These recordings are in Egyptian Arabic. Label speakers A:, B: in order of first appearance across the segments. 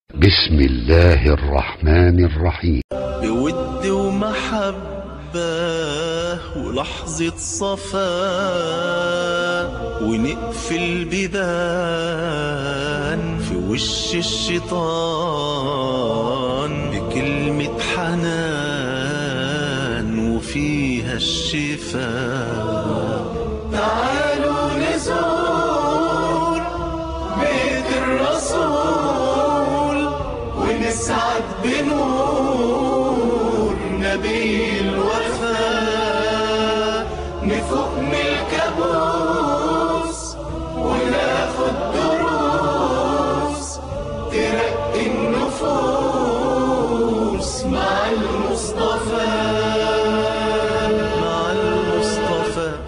A: بسم الله الرحمن الرحيم
B: بود ومحبة ولحظة صفاء ونقفل بيبان في وش الشيطان بكلمة حنان وفيها الشفاء تعالوا نزور بيت الرسول ونسعد بنور نبي الوفاء نفوق من الكابوس وناخد دروس ترقي النفوس مع المصطفى مع المصطفى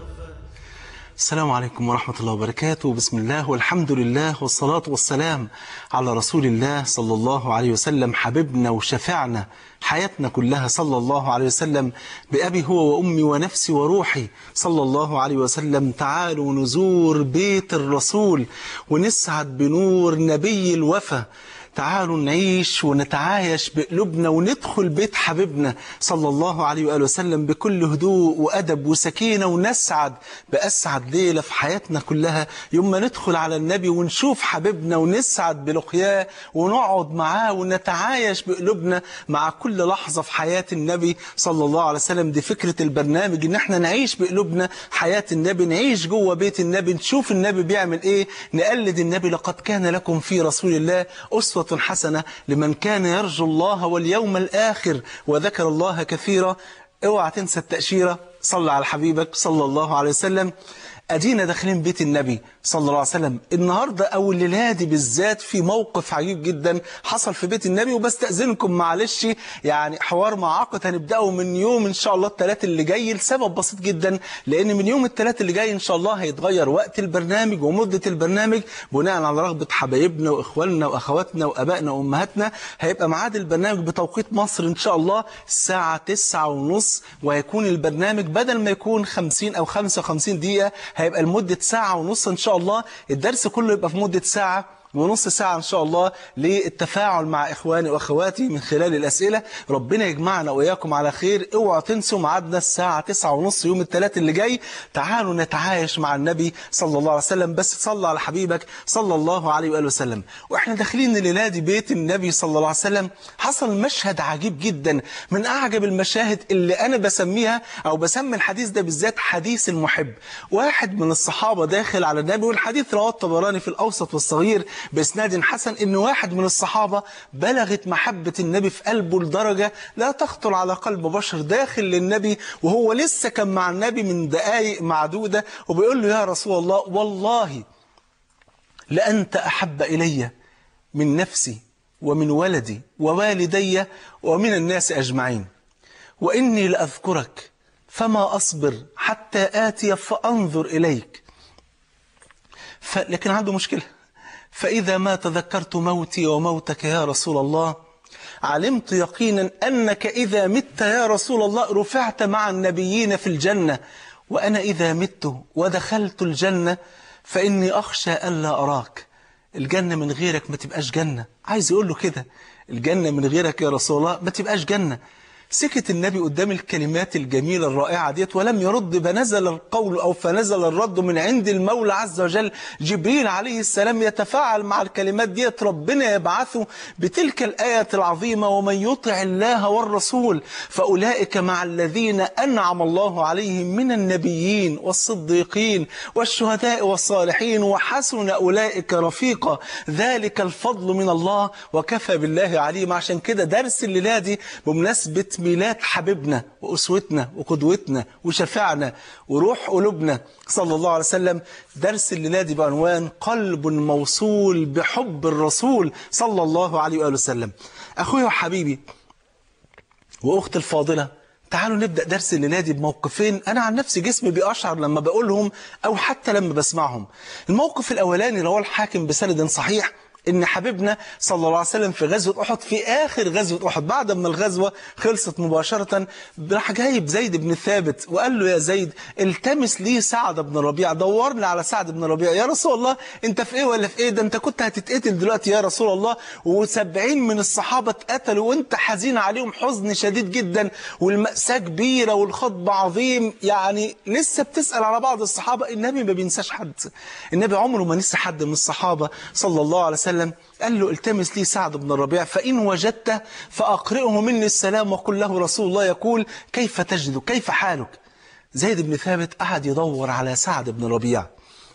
B: السلام عليكم ورحمة الله وبركاته بسم الله والحمد لله والصلاة والسلام على رسول الله صلى الله عليه وسلم حبيبنا وشفعنا حياتنا كلها صلى الله عليه وسلم بأبي هو وأمي ونفسي وروحي صلى الله عليه وسلم تعالوا نزور بيت الرسول ونسعد بنور نبي الوفا تعالوا نعيش ونتعايش بقلوبنا وندخل بيت حبيبنا صلى الله عليه وآله وسلم بكل هدوء وأدب وسكينة ونسعد بأسعد ليلة في حياتنا كلها يوم ما ندخل على النبي ونشوف حبيبنا ونسعد بلقياه ونقعد معاه ونتعايش بقلوبنا مع كل لحظة في حياة النبي صلى الله عليه وسلم دي فكرة البرنامج ان احنا نعيش بقلوبنا حياة النبي نعيش جوه بيت النبي نشوف النبي بيعمل ايه نقلد النبي لقد كان لكم في رسول الله أسوة حسنة لمن كان يرجو الله واليوم الآخر وذكر الله كثيرا اوعى تنسى التأشيرة صلى على حبيبك صلى الله عليه وسلم أدينا داخلين بيت النبي صلى الله عليه وسلم النهاردة أو الليلة دي بالذات في موقف عجيب جدا حصل في بيت النبي وبستأذنكم معلش يعني حوار معقد هنبدأه من يوم إن شاء الله الثلاث اللي جاي لسبب بسيط جدا لأن من يوم الثلاث اللي جاي إن شاء الله هيتغير وقت البرنامج ومدة البرنامج بناء على رغبة حبايبنا وإخواننا وأخواتنا وأبائنا وأمهاتنا هيبقى ميعاد البرنامج بتوقيت مصر إن شاء الله الساعة تسعة ونص وهيكون البرنامج بدل ما يكون 50 أو 55 دقيقة هيبقى لمدة ساعة ونص إن شاء الله الدرس كله يبقى في مدة ساعة ونص ساعة إن شاء الله للتفاعل مع إخواني وأخواتي من خلال الأسئلة ربنا يجمعنا وإياكم على خير اوعوا تنسوا ميعادنا الساعة تسعة ونص يوم الثلاث اللي جاي تعالوا نتعايش مع النبي صلى الله عليه وسلم بس صلى على حبيبك صلى الله عليه وآله وسلم وإحنا داخلين الليلة دي بيت النبي صلى الله عليه وسلم حصل مشهد عجيب جدا من أعجب المشاهد اللي أنا بسميها أو بسمي الحديث ده بالذات حديث المحب واحد من الصحابة داخل على النبي والحديث رواه الطبراني في الأوسط والصغير بإسناد حسن إن واحد من الصحابة بلغت محبة النبي في قلبه لدرجة لا تخطر على قلب بشر داخل للنبي وهو لسه كان مع النبي من دقائق معدودة وبيقول له يا رسول الله والله لأنت أحب إلي من نفسي ومن ولدي ووالدي ومن الناس أجمعين وإني لأذكرك فما أصبر حتى آتي فأنظر إليك ف... لكن عنده مشكلة فإذا ما تذكرت موتي وموتك يا رسول الله علمت يقينا أنك إذا مت يا رسول الله رفعت مع النبيين في الجنة وأنا إذا مت ودخلت الجنة فإني أخشى ألا أراك الجنة من غيرك ما تبقاش جنة عايز يقول له كده الجنة من غيرك يا رسول الله ما تبقاش جنة سكت النبي قدام الكلمات الجميلة الرائعة ديت ولم يرد فنزل القول أو فنزل الرد من عند المولى عز وجل جبريل عليه السلام يتفاعل مع الكلمات ديت ربنا يبعثه بتلك الآية العظيمة ومن يطع الله والرسول فأولئك مع الذين أنعم الله عليهم من النبيين والصديقين والشهداء والصالحين وحسن أولئك رفيقا ذلك الفضل من الله وكفى بالله عليم عشان كده درس الليلة دي بمناسبة ميلاد حبيبنا وأسوتنا وقدوتنا وشفعنا وروح قلوبنا صلى الله عليه وسلم درس الليلة دي بعنوان قلب موصول بحب الرسول صلى الله عليه وآله وسلم أخويا وحبيبي وأختي الفاضلة تعالوا نبدأ درس الليلة دي بموقفين أنا عن نفسي جسمي بيقشعر لما بقولهم أو حتى لما بسمعهم الموقف الأولاني رواه الحاكم بسند صحيح ان حبيبنا صلى الله عليه وسلم في غزوة احد في اخر غزوة احد بعد ما الغزوة خلصت مباشرة راح جايب زيد بن ثابت وقال له يا زيد التمس لي سعد بن ربيع دورني على سعد بن ربيع يا رسول الله انت في ايه ولا في ايه ده انت كنت هتتقتل دلوقتي يا رسول الله وسبعين من الصحابة اتقتلوا وانت حزين عليهم حزن شديد جدا والمأساة كبيرة والخطب عظيم يعني لسه بتسأل على بعض الصحابة النبي ما بينساش حد النبي عمره ما نسى حد من الصحابة صلى الله عليه وسلم قال له التمس لي سعد بن الربيع فإن وجدته فأقرئه مني السلام وقل له رسول الله يقول كيف تجد كيف حالك زيد بن ثابت قعد يدور على سعد بن ربيع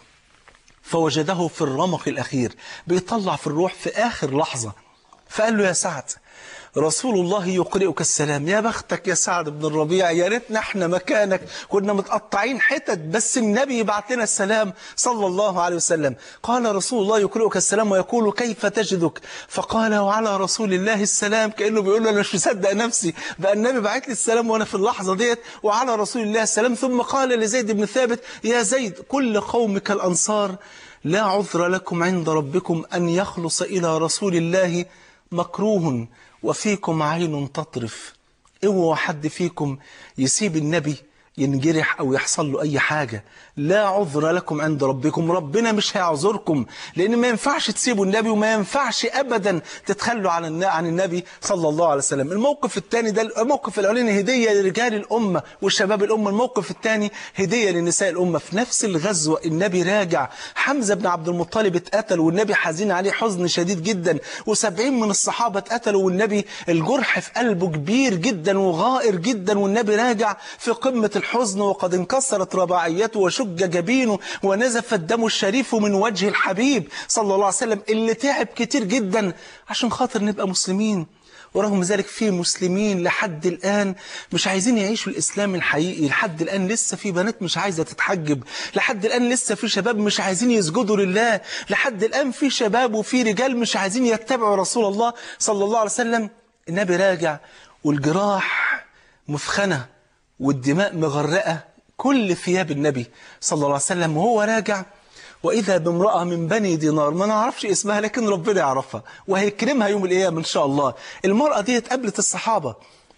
B: فوجده في الرمق الأخير بيطلع في الروح في آخر لحظة فقال له يا سعد رسول الله يقرئك السلام يا بختك يا سعد بن الربيع يا ريتنا احنا مكانك كنا متقطعين حتت بس النبي يبعت لنا السلام صلى الله عليه وسلم قال رسول الله يقرئك السلام ويقول كيف تجدك فقال وعلى رسول الله السلام كأنه بيقول له انا مش مصدق نفسي بقى النبي بعت لي السلام وانا في اللحظة ديت وعلى رسول الله السلام ثم قال لزيد بن ثابت يا زيد كل قومك الأنصار لا عذر لكم عند ربكم أن يخلص إلى رسول الله مكروه وفيكم عين تطرف اوعوا حد فيكم يسيب النبي ينجرح أو يحصل له أي حاجة لا عذر لكم عند ربكم ربنا مش هيعذركم لأن ما ينفعش تسيبوا النبي وما ينفعش أبدا تتخلوا عن النا- عن النبي صلى الله عليه وسلم الموقف الثاني ده الموقف الأولاني هدية لرجال الأمة وشباب الأمة الموقف الثاني هدية لنساء الأمة في نفس الغزوة النبي راجع حمزة بن عبد المطلب اتقتل والنبي حزين عليه حزن شديد جدا وسبعين من الصحابة اتقتلوا والنبي الجرح في قلبه كبير جدا وغائر جدا والنبي راجع في قمة الحزن وقد انكسرت رباعيته وشج جبينه ونزف الدم الشريف من وجه الحبيب صلى الله عليه وسلم اللي تعب كتير جدا عشان خاطر نبقى مسلمين ورغم ذلك في مسلمين لحد الآن مش عايزين يعيشوا الإسلام الحقيقي لحد الآن لسه في بنات مش عايزة تتحجب لحد الآن لسه في شباب مش عايزين يسجدوا لله لحد الآن في شباب وفي رجال مش عايزين يتبعوا رسول الله صلى الله عليه وسلم النبي راجع والجراح مثخنة والدماء مغرقة كل ثياب النبي صلى الله عليه وسلم وهو راجع وإذا بامرأة من بني دينار ما نعرفش اسمها لكن ربنا يعرفها وهيكرمها يوم القيامة إن شاء الله المرأة دي قابلت الصحابة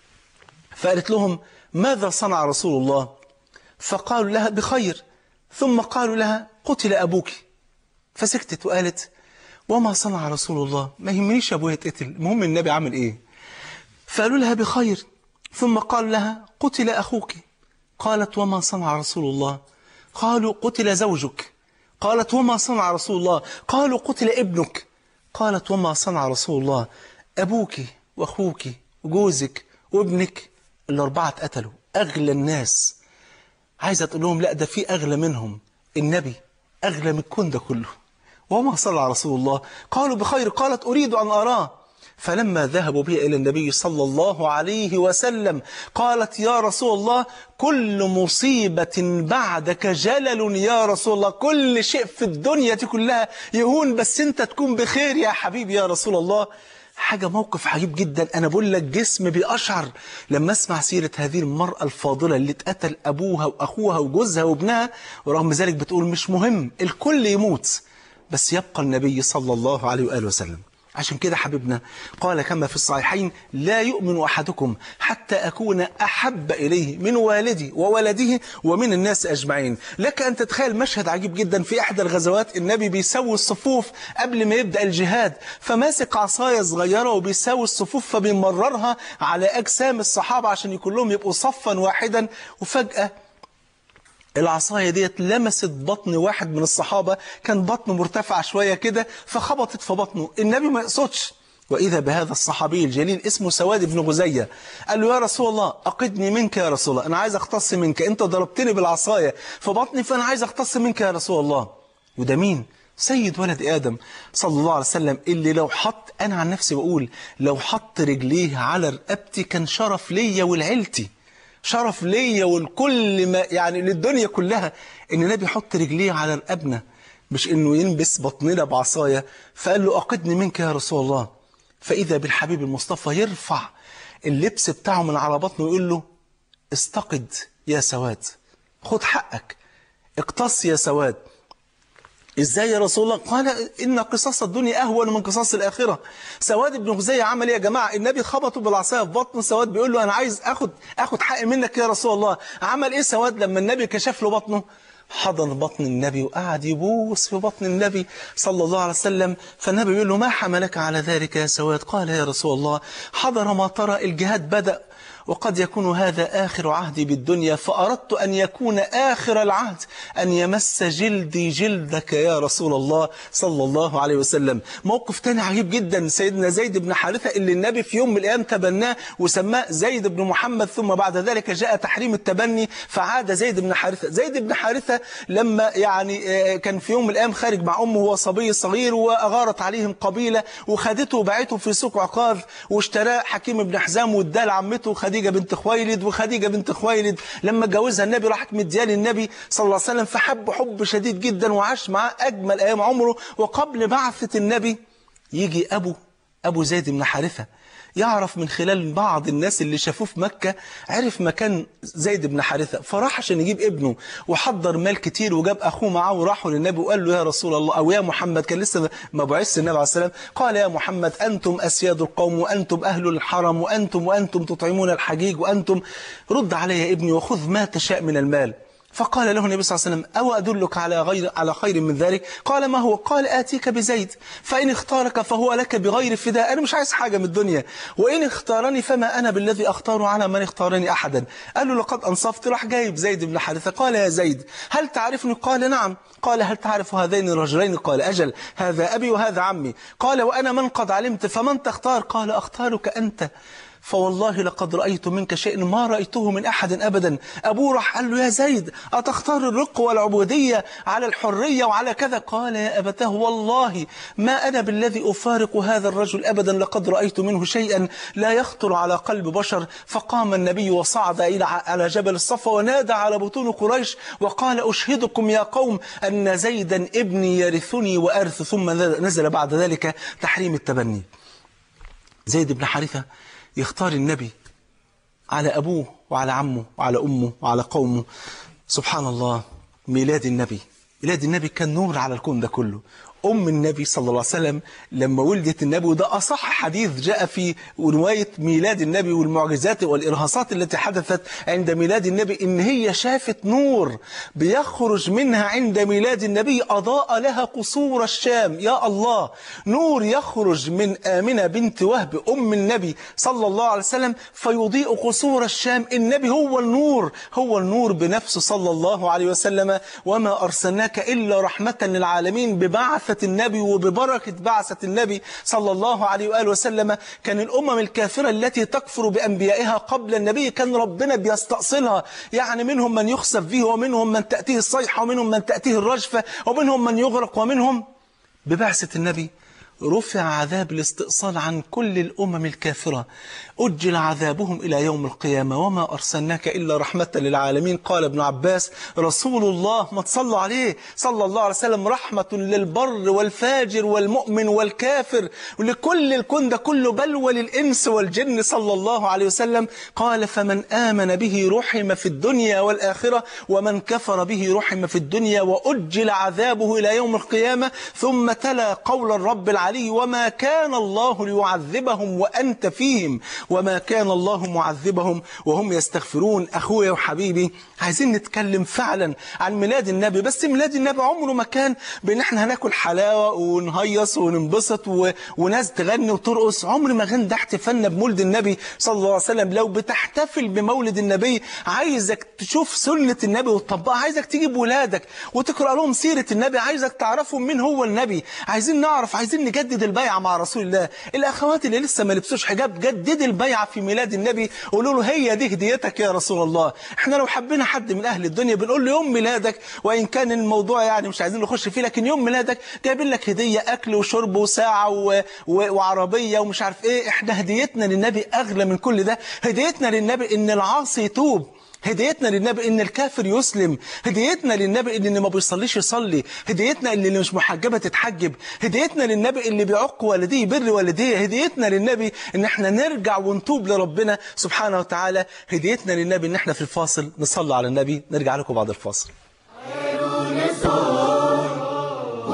B: فقالت لهم ماذا صنع رسول الله فقالوا لها بخير ثم قالوا لها قتل أبوك فسكتت وقالت وما صنع رسول الله ما يهمنيش أبويا يتقتل المهم النبي عمل إيه فقالوا لها بخير ثم قالوا لها قتل أخوك قالت وما صنع رسول الله قالوا قتل زوجك قالت وما صنع رسول الله قالوا قتل ابنك قالت وما صنع رسول الله أبوك وأخوك وجوزك وابنك الأربعة اتقتلوا أغلى الناس عايزة تقول لهم لا ده في أغلى منهم النبي أغلى من الكون ده كله وما صلى على رسول الله قالوا بخير قالت أريد أن أراه فلما ذهبوا به إلى النبي صلى الله عليه وسلم قالت يا رسول الله كل مصيبة بعدك جلل يا رسول الله كل شيء في الدنيا دي كلها يهون بس انت تكون بخير يا حبيبي يا رسول الله حاجة موقف عجيب جدا أنا بقول لك جسم بيقشعر لما أسمع سيرة هذه المرأة الفاضلة اللي اتقتل أبوها وأخوها وجوزها وابنها ورغم ذلك بتقول مش مهم الكل يموت بس يبقى النبي صلى الله عليه وآله وسلم عشان كده حبيبنا قال كما في الصحيحين لا يؤمن أحدكم حتى أكون أحب إليه من والدي وولده ومن الناس أجمعين لك أن تتخيل مشهد عجيب جدا في إحدى الغزوات النبي بيسوي الصفوف قبل ما يبدأ الجهاد فماسك عصاية صغيرة وبيسوي الصفوف فبيمررها على أجسام الصحابة عشان كلهم يبقوا صفا واحدا وفجأة العصاية ديت لمست بطن واحد من الصحابة كان بطنه مرتفع شوية كده فخبطت في بطنه النبي ما يقصدش وإذا بهذا الصحابي الجليل اسمه سواد بن غزية قال له يا رسول الله أقدني منك يا رسول الله أنا عايز أختص منك أنت ضربتني بالعصاية في بطني فأنا عايز أختص منك يا رسول الله وده مين؟ سيد ولد آدم صلى الله عليه وسلم اللي لو حط أنا عن نفسي بقول لو حط رجليه على رقبتي كان شرف ليا ولعيلتي شرف ليا والكل ما يعني للدنيا كلها ان النبي يحط رجليه على رقبنا مش انه ينبس بطننا بعصايه فقال له اقدني منك يا رسول الله فاذا بالحبيب المصطفى يرفع اللبس بتاعه من على بطنه ويقول له استقد يا سواد خد حقك اقتص يا سواد ازاي يا رسول الله قال ان قصاص الدنيا اهون من قصاص الاخره سواد بن غزية عمل ايه يا جماعه النبي خبطه بالعصايه في بطن سواد بيقول له انا عايز اخد اخد حق منك يا رسول الله عمل ايه سواد لما النبي كشف له بطنه حضن بطن النبي وقعد يبوس في بطن النبي صلى الله عليه وسلم فالنبي يقول له ما حملك على ذلك يا سواد قال يا رسول الله حضر ما ترى الجهاد بدأ وقد يكون هذا آخر عهدي بالدنيا فأردت أن يكون آخر العهد أن يمس جلدي جلدك يا رسول الله صلى الله عليه وسلم موقف تاني عجيب جدا سيدنا زيد بن حارثة اللي النبي في يوم من الأيام تبناه وسماه زيد بن محمد ثم بعد ذلك جاء تحريم التبني فعاد زيد بن حارثة زيد بن حارثة لما يعني كان في يوم من الأيام خارج مع أمه وهو صبي صغير وأغارت عليهم قبيلة وخدته وباعته في سوق عقار واشتراه حكيم بن حزام واداه لعمته خديجة بنت خويلد وخديجة بنت خويلد لما اتجوزها النبي راحت مديها للنبي صلى الله عليه وسلم فحب حب شديد جدا وعاش معاه أجمل أيام عمره وقبل بعثة النبي يجي أبو أبو زيد بن حارثة يعرف من خلال بعض الناس اللي شافوه في مكة عرف مكان زيد بن حارثة فراح عشان يجيب ابنه وحضر مال كتير وجاب أخوه معاه وراحوا للنبي وقال له يا رسول الله أو يا محمد كان لسه ما بعث النبي عليه السلام قال يا محمد أنتم أسياد القوم وأنتم أهل الحرم وأنتم وأنتم تطعمون الحجيج وأنتم رد علي يا ابني وخذ ما تشاء من المال فقال له النبي صلى الله عليه وسلم أو أدلك على غير على خير من ذلك قال ما هو قال آتيك بزيد فإن اختارك فهو لك بغير فداء أنا مش عايز حاجة من الدنيا وإن اختارني فما أنا بالذي أختار على من اختارني أحدا قال له لقد أنصفت راح جايب زيد بن حارثة قال يا زيد هل تعرفني قال نعم قال هل تعرف هذين الرجلين قال أجل هذا أبي وهذا عمي قال وأنا من قد علمت فمن تختار قال أختارك أنت فوالله لقد رأيت منك شيء ما رأيته من أحد أبدا أبوه راح قال له يا زيد أتختار الرق والعبودية على الحرية وعلى كذا قال يا أبتاه والله ما أنا بالذي أفارق هذا الرجل أبدا لقد رأيت منه شيئا لا يخطر على قلب بشر فقام النبي وصعد إلى على جبل الصفا ونادى على بطون قريش وقال أشهدكم يا قوم أن زيدا ابني يرثني وأرث ثم نزل بعد ذلك تحريم التبني زيد بن حارثة يختار النبي على أبوه وعلى عمه وعلى أمه وعلى قومه سبحان الله ميلاد النبي ميلاد النبي كان نور على الكون ده كله أم النبي صلى الله عليه وسلم لما ولدت النبي وده أصح حديث جاء في رواية ميلاد النبي والمعجزات والإرهاصات التي حدثت عند ميلاد النبي إن هي شافت نور بيخرج منها عند ميلاد النبي أضاء لها قصور الشام يا الله نور يخرج من آمنة بنت وهب أم النبي صلى الله عليه وسلم فيضيء قصور الشام النبي هو النور هو النور بنفسه صلى الله عليه وسلم وما أرسلناك إلا رحمة للعالمين ببعث بعثة النبي وببركة بعثة النبي صلى الله عليه وآله وسلم كان الأمم الكافرة التي تكفر بأنبيائها قبل النبي كان ربنا بيستأصلها يعني منهم من يخسف به ومنهم من تأتيه الصيحة ومنهم من تأتيه الرجفة ومنهم من يغرق ومنهم ببعثة النبي رفع عذاب الاستئصال عن كل الأمم الكافرة أجل عذابهم إلى يوم القيامة وما أرسلناك إلا رحمة للعالمين قال ابن عباس رسول الله ما تصلوا عليه صلى الله عليه وسلم رحمة للبر والفاجر والمؤمن والكافر ولكل الكون ده كله بل وللإنس والجن صلى الله عليه وسلم قال فمن آمن به رحم في الدنيا والآخرة ومن كفر به رحم في الدنيا وأجل عذابه إلى يوم القيامة ثم تلا قول الرب العلي وما كان الله ليعذبهم وأنت فيهم وما كان الله معذبهم وهم يستغفرون أخويا وحبيبي عايزين نتكلم فعلا عن ميلاد النبي بس ميلاد النبي عمره ما كان بان احنا هناكل حلاوة ونهيص وننبسط و... وناس تغني وترقص عمر ما كان ده احتفالنا بمولد النبي صلى الله عليه وسلم لو بتحتفل بمولد النبي عايزك تشوف سنة النبي وتطبقها عايزك تجيب ولادك وتقرأ لهم سيرة النبي عايزك تعرفهم مين هو النبي عايزين نعرف عايزين نجدد البيعة مع رسول الله الأخوات اللي لسه ما لبسوش حجاب جدد البيعة في ميلاد النبي قولوا له هي دي هديتك يا رسول الله احنا لو حبينا حد من أهل الدنيا بنقول له يوم ميلادك وإن كان الموضوع يعني مش عايزين نخش فيه لكن يوم ميلادك جايبين لك هدية أكل وشرب وساعة و... و... وعربية ومش عارف إيه إحنا هديتنا للنبي أغلى من كل ده هديتنا للنبي إن العاصي يتوب هديتنا للنبي ان الكافر يسلم هديتنا للنبي ان اللي ما بيصليش يصلي هديتنا ان اللي مش محجبه تتحجب هديتنا للنبي اللي بيعق والديه يبر والديه هديتنا للنبي ان احنا نرجع ونتوب لربنا سبحانه وتعالى هديتنا للنبي ان احنا في الفاصل نصلي على النبي نرجع لكم بعد الفاصل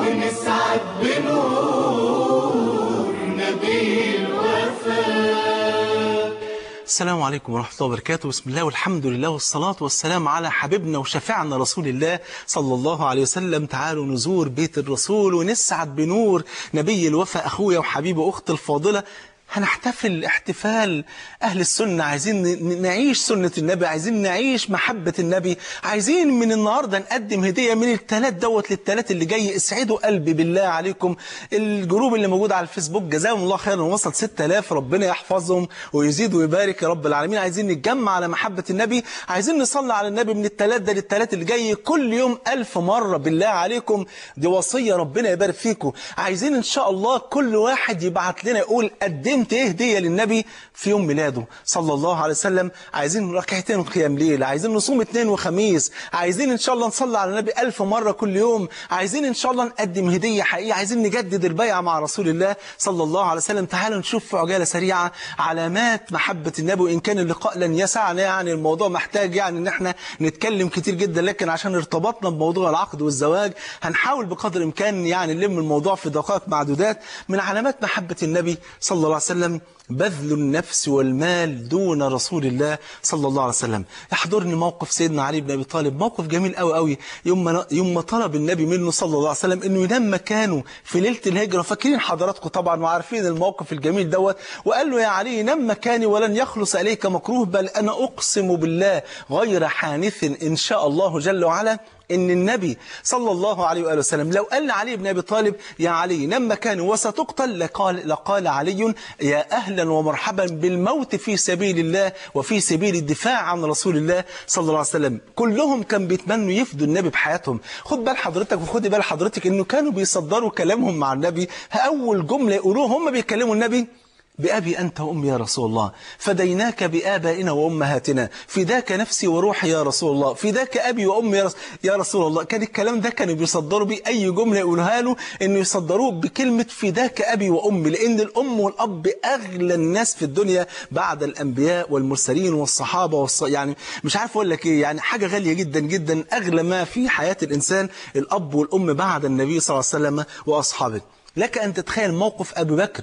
B: السلام عليكم ورحمة الله وبركاته بسم الله والحمد لله والصلاة والسلام على حبيبنا وشفيعنا رسول الله صلى الله عليه وسلم تعالوا نزور بيت الرسول ونسعد بنور نبي الوفا أخويا وحبيبي وأخت الفاضلة هنحتفل احتفال أهل السنة عايزين ن- نعيش سنة النبي عايزين نعيش محبة النبي عايزين من النهاردة نقدم هدية من التلات دوت للتلات اللي جاي اسعدوا قلبي بالله عليكم الجروب اللي موجود على الفيسبوك جزاهم الله خيرا وصل 6000 ربنا يحفظهم ويزيد ويبارك يا رب العالمين عايزين نتجمع على محبة النبي عايزين نصلي على النبي من التلات ده للتلات اللي جاي كل يوم ألف مرة بالله عليكم دي وصية ربنا يبارك فيكم عايزين إن شاء الله كل واحد يبعت لنا يقول قدمت إيه هدية للنبي في يوم ميلاده صلى الله عليه وسلم عايزين ركعتين قيام ليل عايزين نصوم اثنين وخميس عايزين إن شاء الله نصلي على النبي ألف مرة كل يوم عايزين إن شاء الله نقدم هدية حقيقية عايزين نجدد البيعة مع رسول الله صلى الله عليه وسلم تعالوا نشوف في عجالة سريعة علامات محبة النبي وإن كان اللقاء لن يسعنا يعني الموضوع محتاج يعني إن احنا نتكلم كتير جدا لكن عشان ارتبطنا بموضوع العقد والزواج هنحاول بقدر الإمكان يعني نلم الموضوع في دقائق معدودات من علامات محبة النبي صلى الله عليه وسلم بذل النفس والمال دون رسول الله صلى الله عليه وسلم يحضرني موقف سيدنا علي بن أبي طالب موقف جميل قوي قوي يوم ما يوم ما طلب النبي منه صلى الله عليه وسلم انه ينام مكانه في ليله الهجره فاكرين حضراتكم طبعا وعارفين الموقف الجميل دوت وقال له يا علي نام مكاني ولن يخلص اليك مكروه بل انا اقسم بالله غير حانث ان شاء الله جل وعلا ان النبي صلى الله عليه واله وسلم لو قال لعلي بن ابي طالب يا علي نم مكانه وستقتل لقال لقال علي يا اهلا ومرحبا بالموت في سبيل الله وفي سبيل الدفاع عن رسول الله صلى الله عليه وسلم كلهم كان بيتمنوا يفدوا النبي بحياتهم خد بال حضرتك وخدي بال حضرتك انه كانوا بيصدروا كلامهم مع النبي اول جمله يقولوها هم بيكلموا النبي بأبي أنت وأمي يا رسول الله فديناك بآبائنا وأمهاتنا فداك نفسي وروحي يا رسول الله فداك أبي وأمي يا رس- يا رسول الله كان الكلام ده كانوا بيصدروا بيه أي جملة يقولها له إنه يصدروه بكلمة فداك أبي وأمي لأن الأم والأب أغلى الناس في الدنيا بعد الأنبياء والمرسلين والصحابة والص... يعني مش عارف أقول لك إيه يعني حاجة غالية جدا جدا أغلى ما في حياة الإنسان الأب والأم بعد النبي صلى الله عليه وسلم وأصحابه لك أن تتخيل موقف أبي بكر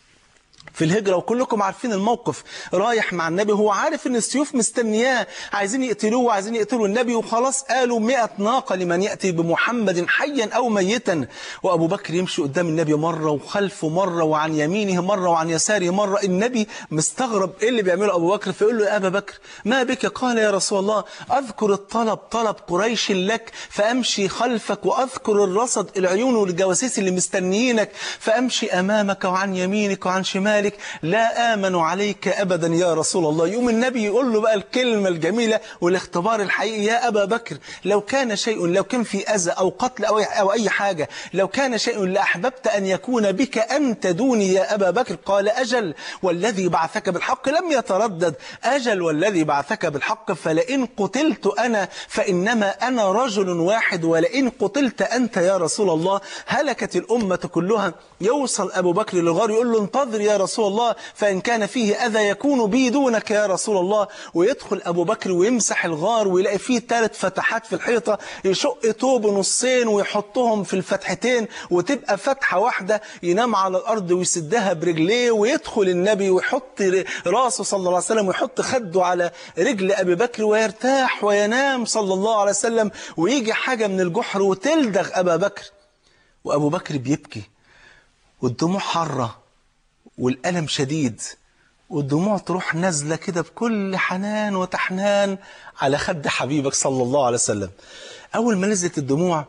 B: في الهجرة وكلكم عارفين الموقف رايح مع النبي هو عارف ان السيوف مستنياه عايزين يقتلوه وعايزين يقتلوا النبي وخلاص قالوا مئة ناقة لمن يأتي بمحمد حيا أو ميتا وأبو بكر يمشي قدام النبي مرة وخلفه مرة وعن يمينه مرة وعن يساره مرة النبي مستغرب إيه اللي بيعمله أبو بكر فيقول له يا أبا بكر ما بك قال يا رسول الله أذكر الطلب طلب قريش لك فأمشي خلفك وأذكر الرصد العيون والجواسيس اللي مستنيينك فأمشي أمامك وعن يمينك وعن شمالك لا آمن عليك أبدا يا رسول الله يوم النبي يقول له بقى الكلمة الجميلة والاختبار الحقيقي يا أبا بكر لو كان شيء لو كان في أذى أو قتل أو أو أي حاجة لو كان شيء لأحببت أن يكون بك أنت دوني يا أبا بكر قال أجل والذي بعثك بالحق لم يتردد أجل والذي بعثك بالحق فلئن قتلت أنا فإنما أنا رجل واحد ولئن قتلت أنت يا رسول الله هلكت الأمة كلها يوصل أبو بكر للغار يقول له انتظر يا رسول الله فإن كان فيه أذى يكون بي دونك يا رسول الله ويدخل أبو بكر ويمسح الغار ويلاقي فيه ثلاث فتحات في الحيطة يشق توب نصين ويحطهم في الفتحتين وتبقى فتحة واحدة ينام على الأرض ويسدها برجليه ويدخل النبي ويحط راسه صلى الله عليه وسلم ويحط خده على رجل أبي بكر ويرتاح وينام صلى الله عليه وسلم ويجي حاجة من الجحر وتلدغ أبا بكر وأبو بكر بيبكي والدموع حرة والألم شديد والدموع تروح نازلة كده بكل حنان وتحنان على خد حبيبك صلى الله عليه وسلم أول ما نزلت الدموع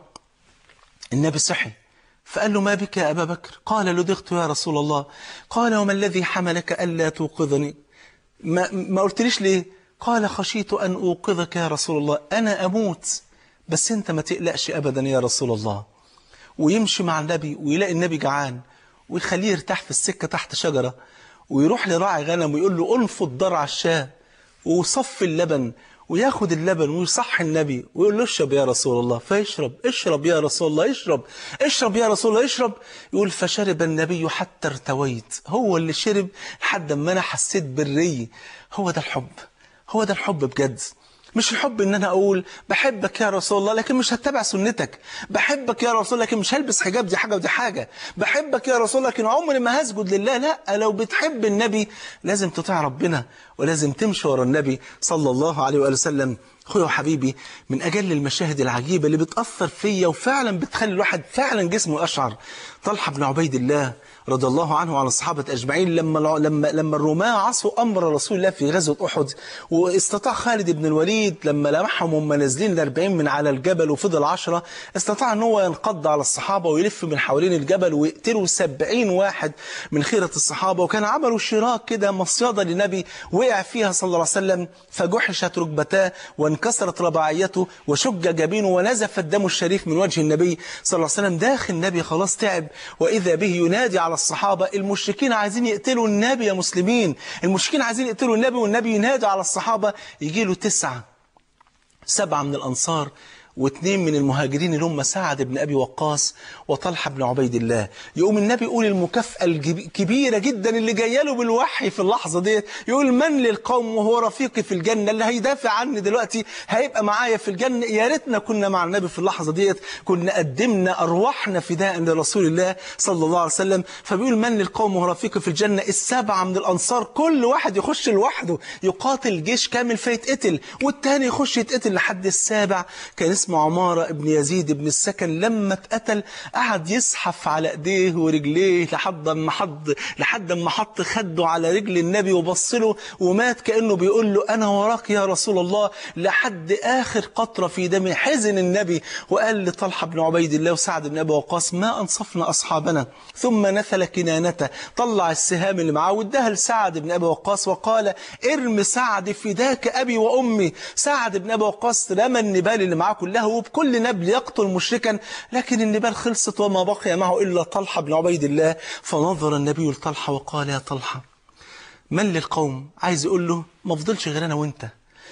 B: النبي صحي فقال له ما بك يا أبا بكر قال لدغت يا رسول الله قال وما الذي حملك ألا توقظني ما, ما قلتليش ليه قال خشيت أن أوقظك يا رسول الله أنا أموت بس أنت ما تقلقش أبدا يا رسول الله ويمشي مع النبي ويلاقي النبي جعان ويخليه يرتاح في السكة تحت شجرة ويروح لراعي غنم ويقول له انفض ضرع الشاة وصف اللبن وياخد اللبن ويصحي النبي ويقول له اشرب يا رسول الله فيشرب اشرب يا رسول الله اشرب اشرب يا رسول الله اشرب يقول فشرب النبي حتى ارتويت هو اللي شرب لحد ما انا حسيت بالري هو ده الحب هو ده الحب بجد مش الحب ان انا اقول بحبك يا رسول الله لكن مش هتبع سنتك بحبك يا رسول الله لكن مش هلبس حجاب دي حاجة ودي حاجة بحبك يا رسول الله لكن عمري ما هسجد لله لا لو بتحب النبي لازم تطيع ربنا ولازم تمشي ورا النبي صلى الله عليه وآله وسلم اخويا وحبيبي من اجل المشاهد العجيبة اللي بتأثر فيا وفعلا بتخلي الواحد فعلا جسمه أشعر طلحة بن عبيد الله رضي الله عنه وعن الصحابة أجمعين لما لما لما الرومان عصوا أمر رسول الله في غزوة أحد واستطاع خالد بن الوليد لما لمحهم هم نازلين الأربعين من على الجبل وفضل عشرة استطاع أن هو ينقض على الصحابة ويلف من حوالين الجبل ويقتلوا سبعين واحد من خيرة الصحابة وكان عملوا شراك كده مصيدة لنبي وقع فيها صلى الله عليه وسلم فجحشت ركبتاه وانكسرت رباعيته وشج جبينه ونزف الدم الشريف من وجه النبي صلى الله عليه وسلم داخل النبي خلاص تعب وإذا به ينادي على الصحابة المشركين عايزين يقتلوا النبي يا مسلمين المشركين عايزين يقتلوا النبي والنبي ينادي على الصحابة يجي له تسعة سبعة من الأنصار واثنين من المهاجرين اللي هم سعد بن أبي وقاص وطلحة بن عبيد الله يقوم النبي يقول المكافأة الكبيرة جدا اللي جايه له بالوحي في اللحظة دي يقول من للقوم وهو رفيقي في الجنة اللي هيدافع عني دلوقتي هيبقى معايا في الجنة يا ريتنا كنا مع النبي في اللحظة ديت كنا قدمنا أرواحنا فداء لرسول الله صلى الله عليه وسلم فبيقول من للقوم وهو رفيقي في الجنة السبعة من الأنصار كل واحد يخش لوحده يقاتل جيش كامل فيتقتل والتاني يخش يتقتل لحد السابع كان اسمه عمارة ابن يزيد ابن السكن لما اتقتل قعد يزحف على ايديه ورجليه لحد ما حط لحد ما حط خده على رجل النبي وبص له ومات كانه بيقول له انا وراك يا رسول الله لحد اخر قطره في دمه حزن النبي وقال لطلحه بن عبيد الله وسعد بن ابي وقاص ما انصفنا اصحابنا ثم نثل كنانته طلع السهام اللي معاه واداها لسعد بن ابي وقاص وقال ارم سعد فداك ابي وامي سعد بن ابي وقاص رمى النبال اللي معاه كلها وبكل نبل يقتل مشركا لكن النبال خلصت وما بقي معه إلا طلحة بن عبيد الله فنظر النبي لطلحة وقال يا طلحة من للقوم عايز يقول له ما فضلش غير أنا وانت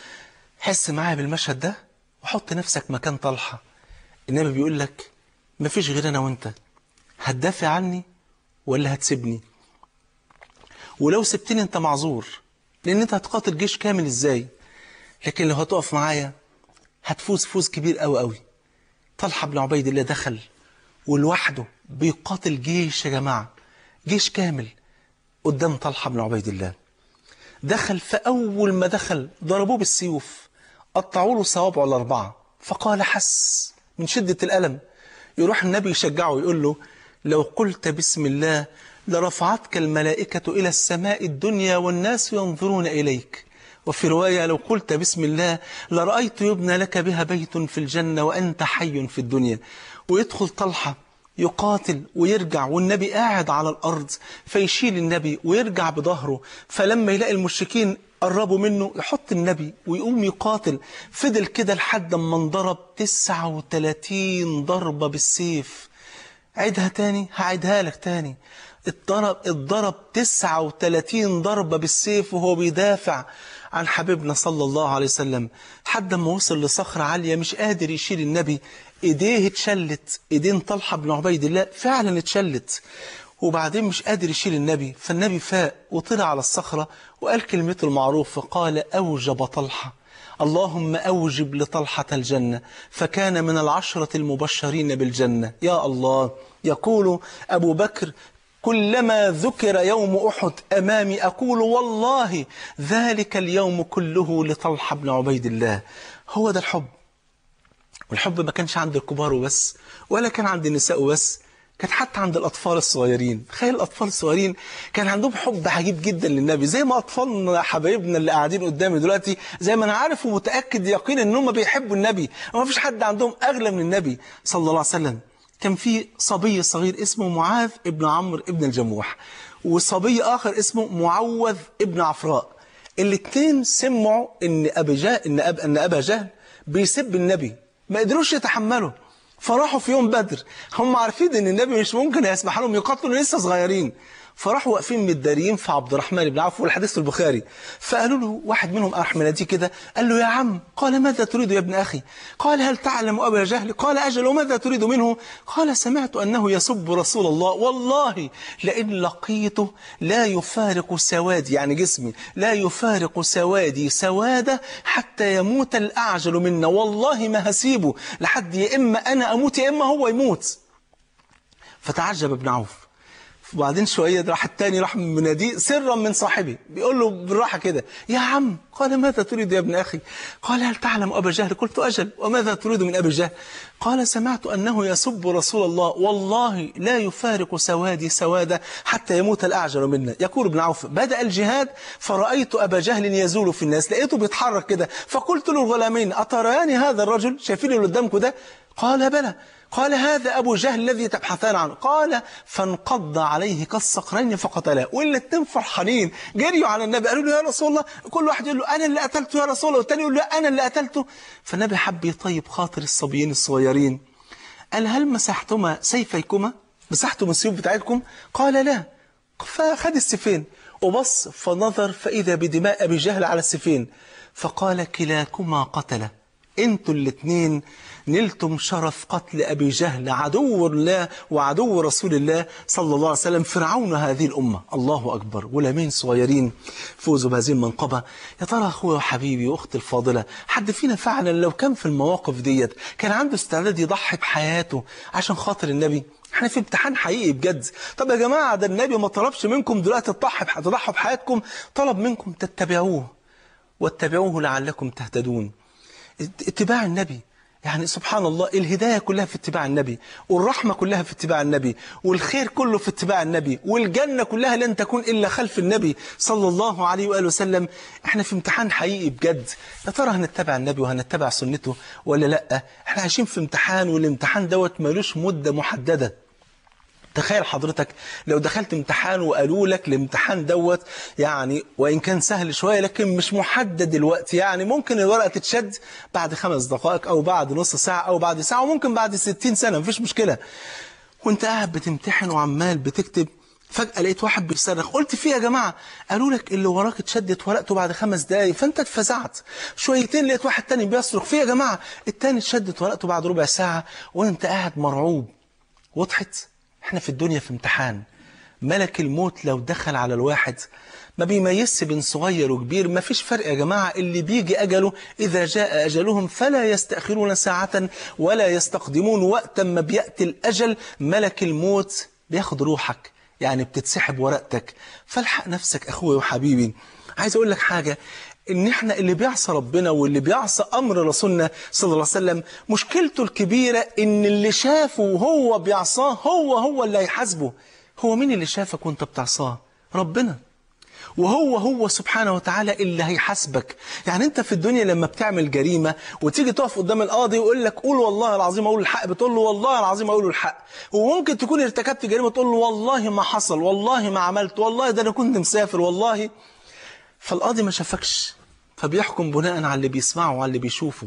B: حس معايا بالمشهد ده وحط نفسك مكان طلحة النبي بيقول لك ما فيش غير أنا وانت هتدافع عني ولا هتسيبني ولو سبتني انت معذور لان انت هتقاتل جيش كامل ازاي لكن لو هتقف معايا هتفوز فوز كبير قوي قوي طلحة بن عبيد الله دخل ولوحده بيقاتل جيش يا جماعة جيش كامل قدام طلحة بن عبيد الله دخل فأول ما دخل ضربوه بالسيوف قطعوا له صوابعه الأربعة فقال حس من شدة الألم يروح النبي يشجعه ويقول له لو قلت بسم الله لرفعتك الملائكة إلى السماء الدنيا والناس ينظرون إليك وفي رواية لو قلت بسم الله لرأيت يبنى لك بها بيت في الجنة وأنت حي في الدنيا ويدخل طلحة يقاتل ويرجع والنبي قاعد على الأرض فيشيل النبي ويرجع بظهره فلما يلاقي المشركين قربوا منه يحط النبي ويقوم يقاتل فضل كده لحد ما انضرب 39 ضربة بالسيف عيدها تاني هعيدها لك تاني اتضرب اتضرب 39 ضربة بالسيف وهو بيدافع عن حبيبنا صلى الله عليه وسلم حد ما وصل لصخرة عالية مش قادر يشيل النبي ايديه اتشلت ايدين طلحة بن عبيد الله فعلا اتشلت وبعدين مش قادر يشيل النبي فالنبي فاق وطلع على الصخرة وقال كلمته المعروف فقال أوجب طلحة اللهم أوجب لطلحة الجنة فكان من العشرة المبشرين بالجنة يا الله يقول أبو بكر كلما ذكر يوم أحد أمامي أقول والله ذلك اليوم كله لطلحة بن عبيد الله هو ده الحب والحب ما كانش عند الكبار وبس ولا كان عند النساء وبس كان حتى عند الأطفال الصغيرين تخيل الأطفال الصغيرين كان عندهم حب عجيب جدا للنبي زي ما أطفالنا حبايبنا اللي قاعدين قدامي دلوقتي زي ما أنا عارف ومتأكد يقينا إن هم بيحبوا النبي وما فيش حد عندهم أغلى من النبي صلى الله عليه وسلم كان في صبي صغير اسمه معاذ ابن عمرو ابن الجموح وصبي آخر اسمه معوذ ابن عفراء الاثنين سمعوا ان ابا جهل ان أب ان ابا جهل بيسب النبي ما قدروش يتحملوا فراحوا في يوم بدر هم عارفين ان النبي مش ممكن يسمح لهم يقاتلوا لسه صغيرين فراحوا واقفين متداريين في عبد الرحمن بن عوف والحديث البخاري فقالوا له واحد منهم راح مناديه كده قال له يا عم قال ماذا تريد يا ابن أخي قال هل تعلم أبا جهل قال أجل وماذا تريد منه قال سمعت أنه يسب رسول الله والله لئن لقيته لا يفارق سوادي يعني جسمي لا يفارق سوادي سوادة حتى يموت الأعجل منا والله ما هسيبه لحد يا إما أنا أموت يا إما هو يموت فتعجب ابن عوف وبعدين شوية راح التاني راح مناديه سرا من صاحبي بيقول له بالراحة كده يا عم قال ماذا تريد يا ابن أخي قال هل تعلم أبا جهل قلت أجل وماذا تريد من أبي جهل قال سمعت أنه يسب رسول الله والله لا يفارق سوادي سوادا حتى يموت الأعجل منا يقول ابن عوف بدأ الجهاد فرأيت أبا جهل يزول في الناس لقيته بيتحرك كده فقلت للغلامين أتريان هذا الرجل شايفين اللي قدامكم ده قال بلى قال هذا أبو جهل الذي تبحثان عنه قال فانقض عليه كالصقرين فقتلاه والاثنين فرحانين جريوا على النبي قالوا له يا رسول الله كل واحد يقول له أنا اللي قتلته يا رسول الله والتاني يقول له أنا اللي قتلته فالنبي حب يطيب خاطر الصبيين الصغيرين قال هل مسحتما سيفيكما مسحتم السيوف بتاعتكم قال لا فخد السيفين وبص فنظر فإذا بدماء أبي جهل على السيفين فقال كلاكما قتله انتوا الاثنين نلتم شرف قتل أبي جهل عدو الله وعدو رسول الله صلى الله عليه وسلم فرعون هذه الأمة الله أكبر غلامين صغيرين فوزوا بهذه المنقبة يا ترى أخويا وحبيبي وأختي الفاضلة حد فينا فعلا لو كان في المواقف ديت كان عنده استعداد يضحي بحياته عشان خاطر النبي احنا في امتحان حقيقي بجد طب يا جماعة ده النبي ما طلبش منكم دلوقتي تضحي تضحوا بحياتكم طلب منكم تتبعوه واتبعوه لعلكم تهتدون اتباع النبي يعني سبحان الله الهداية كلها في اتباع النبي والرحمة كلها في اتباع النبي والخير كله في اتباع النبي والجنة كلها لن تكون إلا خلف النبي صلى الله عليه وآله وسلم احنا في امتحان حقيقي بجد يا ترى هنتبع النبي وهنتبع سنته ولا لا احنا عايشين في امتحان والامتحان دوت ملوش مدة محددة تخيل حضرتك لو دخلت امتحان وقالوا لك الامتحان دوت يعني وإن كان سهل شوية لكن مش محدد الوقت يعني ممكن الورقة تتشد بعد خمس دقائق أو بعد نص ساعة أو بعد ساعة وممكن بعد ستين سنة مفيش مشكلة وانت قاعد بتمتحن وعمال بتكتب فجأة لقيت واحد بيصرخ قلت فيه يا جماعة قالوا لك اللي وراك اتشدت ورقته بعد خمس دقايق فانت اتفزعت شويتين لقيت واحد تاني بيصرخ فيه يا جماعة التاني اتشدت ورقته بعد ربع ساعة وانت قاعد مرعوب وضحت احنا في الدنيا في امتحان ملك الموت لو دخل على الواحد ما بيميزش بين صغير وكبير ما فيش فرق يا جماعة اللي بيجي أجله إذا جاء أجلهم فلا يستأخرون ساعة ولا يستقدمون وقتا ما بيأتي الأجل ملك الموت بياخد روحك يعني بتتسحب ورقتك فالحق نفسك أخوي وحبيبي عايز أقول لك حاجة ان احنا اللي بيعصى ربنا واللي بيعصى امر رسولنا صلى الله عليه وسلم مشكلته الكبيرة ان اللي شافه وهو بيعصاه هو هو اللي هيحاسبه هو مين اللي شافك وانت بتعصاه ربنا وهو هو سبحانه وتعالى اللي هيحاسبك يعني انت في الدنيا لما بتعمل جريمة وتيجي تقف قدام القاضي ويقول لك قول والله العظيم اقول الحق بتقول له والله العظيم اقول الحق وممكن تكون ارتكبت جريمة تقول له والله ما حصل والله ما عملت والله ده انا كنت مسافر والله فالقاضي ما شافكش فبيحكم بناء على اللي بيسمعه وعلى اللي بيشوفه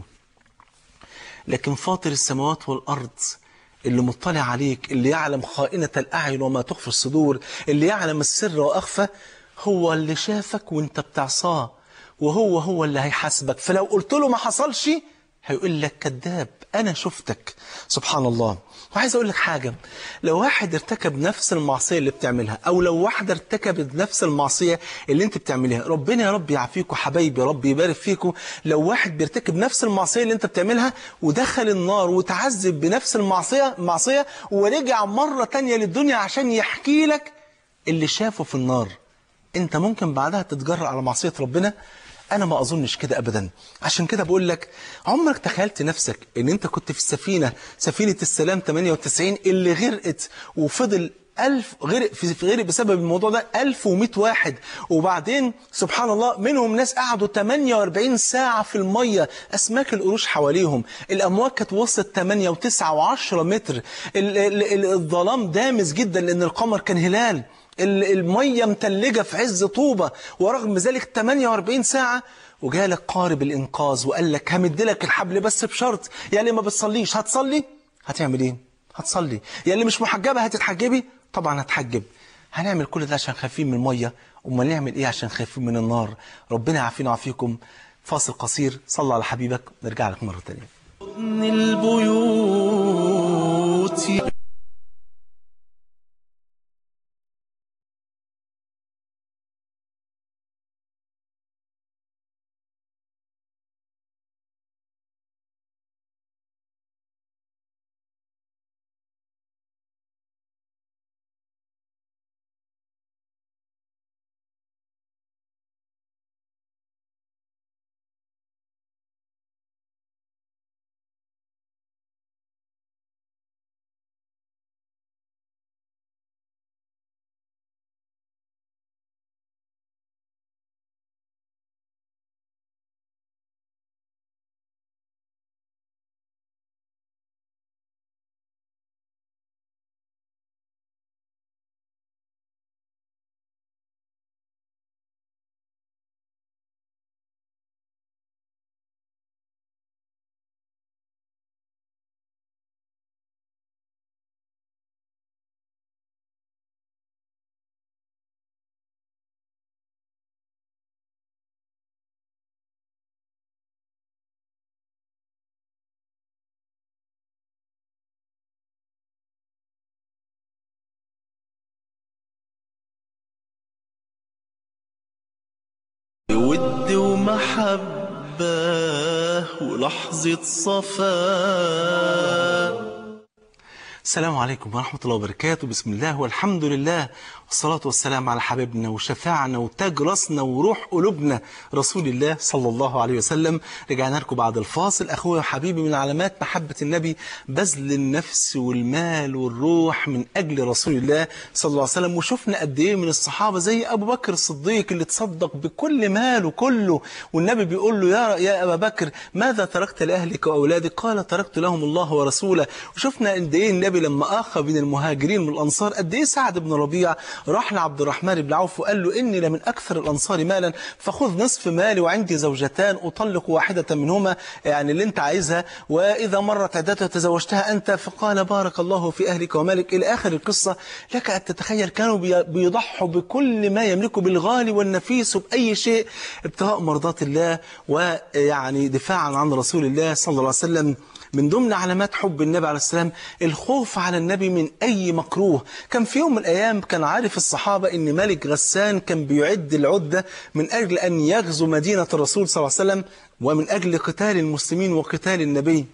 B: لكن فاطر السماوات والأرض اللي مطلع عليك اللي يعلم خائنة الأعين وما تخفي الصدور اللي يعلم السر وأخفى هو اللي شافك وانت بتعصاه وهو هو اللي هيحاسبك فلو قلت له ما حصلش هيقول لك كذاب أنا شفتك سبحان الله وعايز أقول لك حاجة لو واحد ارتكب نفس المعصية اللي بتعملها أو لو واحدة ارتكبت نفس المعصية اللي انت بتعملها ربنا يا رب يعافيكم حبايبي يا رب يبارك فيكم لو واحد بيرتكب نفس المعصية اللي انت بتعملها ودخل النار وتعذب بنفس المعصية معصية ورجع مرة تانية للدنيا عشان يحكي لك اللي شافه في النار انت ممكن بعدها تتجرأ على معصية ربنا أنا ما أظنش كده أبدا عشان كده بقول لك عمرك تخيلت نفسك إن أنت كنت في السفينة سفينة السلام 98 اللي غرقت وفضل ألف غرق في غرق بسبب الموضوع ده 1100 واحد وبعدين سبحان الله منهم ناس قعدوا 48 ساعة في المية أسماك القروش حواليهم الأمواج كانت وصلت 8 و9 و10 متر ال ال ال الظلام دامس جدا لأن القمر كان هلال المية متلجة في عز طوبة ورغم ذلك 48 ساعة وجالك قارب الإنقاذ وقال لك همد لك الحبل بس بشرط يا اللي ما بتصليش هتصلي هتعمل ايه هتصلي يا اللي مش محجبة هتتحجبي طبعا هتحجب هنعمل كل ده عشان خايفين من المية امال نعمل ايه عشان خايفين من النار ربنا يعافينا ويعافيكم فاصل قصير صلى على حبيبك نرجع لك مرة تانية
C: من البيوت ود ومحبة ولحظة صفاء
B: السلام عليكم ورحمة الله وبركاته بسم الله والحمد لله والصلاة والسلام على حبيبنا وشفاعنا وتاج راسنا وروح قلوبنا رسول الله صلى الله عليه وسلم رجعنا لكم بعد الفاصل أخويا وحبيبي من علامات محبة النبي بذل النفس والمال والروح من أجل رسول الله صلى الله عليه وسلم وشفنا قد إيه من الصحابة زي أبو بكر الصديق اللي تصدق بكل ماله كله والنبي بيقول له يا يا أبا بكر ماذا تركت لأهلك وأولادك قال تركت لهم الله ورسوله وشفنا قد إيه النبي لما أخى بين المهاجرين والأنصار قد إيه سعد بن ربيع راح لعبد الرحمن بن عوف وقال له إني لمن أكثر الأنصار مالا فخذ نصف مالي وعندي زوجتان أطلق واحدة منهما يعني اللي أنت عايزها وإذا مرت عدتها تزوجتها أنت فقال بارك الله في أهلك ومالك إلى آخر القصة لك أن تتخيل كانوا بي- بيضحوا بكل ما يملكوا بالغالي والنفيس وبأي شيء ابتغاء مرضات الله ويعني دفاعا عن رسول الله صلى الله عليه وسلم من ضمن علامات حب النبي عليه السلام الخوف على النبي من أي مكروه كان في يوم من الأيام كان عارف الصحابة أن ملك غسان كان بيعد العدة من أجل أن يغزو مدينة الرسول صلى الله عليه وسلم ومن أجل قتال المسلمين وقتال النبي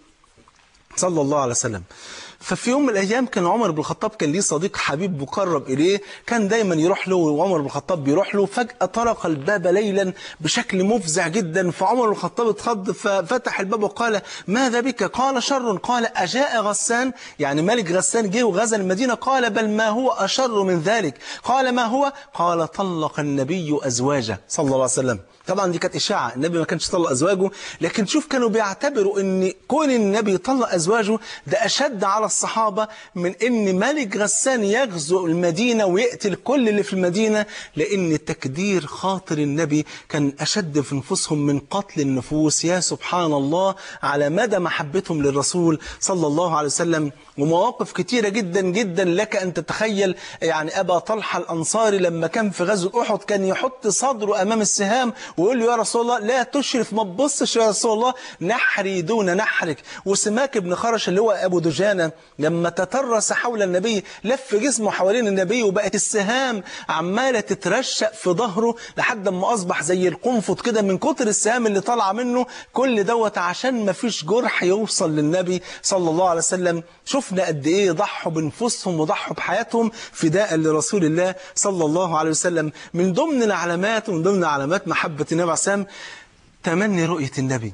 B: صلى الله عليه وسلم ففي يوم من الأيام كان عمر بن الخطاب كان ليه صديق حبيب مقرب إليه كان دايما يروح له وعمر بن الخطاب بيروح له فجأة طرق الباب ليلا بشكل مفزع جدا فعمر بن الخطاب اتخض ففتح الباب وقال ماذا بك قال شر قال أجاء غسان يعني ملك غسان جه وغزا المدينة قال بل ما هو أشر من ذلك قال ما هو قال طلق النبي أزواجه صلى الله عليه وسلم طبعا دي كانت إشاعة النبي ما كانش طلق أزواجه لكن شوف كانوا بيعتبروا ان كون النبي طلق أزواجه ده أشد على الصحابة من ان ملك غسان يغزو المدينة ويقتل كل اللي في المدينة لأن تكدير خاطر النبي كان أشد في نفوسهم من قتل النفوس يا سبحان الله على مدى محبتهم للرسول صلى الله عليه وسلم ومواقف كتيرة جدا جدا لك أن تتخيل يعني أبا طلحة الأنصاري لما كان في غزوة أحد كان يحط صدره أمام السهام ويقول له يا رسول الله لا تشرف ما تبصش يا رسول الله نحري دون نحرك وسماك بن خرش اللي هو أبو دجانة لما تترس حول النبي لف جسمه حوالين النبي وبقت السهام عمالة تترشق في ظهره لحد ما أصبح زي القنفط كده من كتر السهام اللي طالعه منه كل دوت عشان ما فيش جرح يوصل للنبي صلى الله عليه وسلم شفنا قد إيه ضحوا بنفوسهم وضحوا بحياتهم فداء لرسول الله صلى الله عليه وسلم من ضمن العلامات ومن ضمن علامات محبة النبي عليه السلام تمني رؤية النبي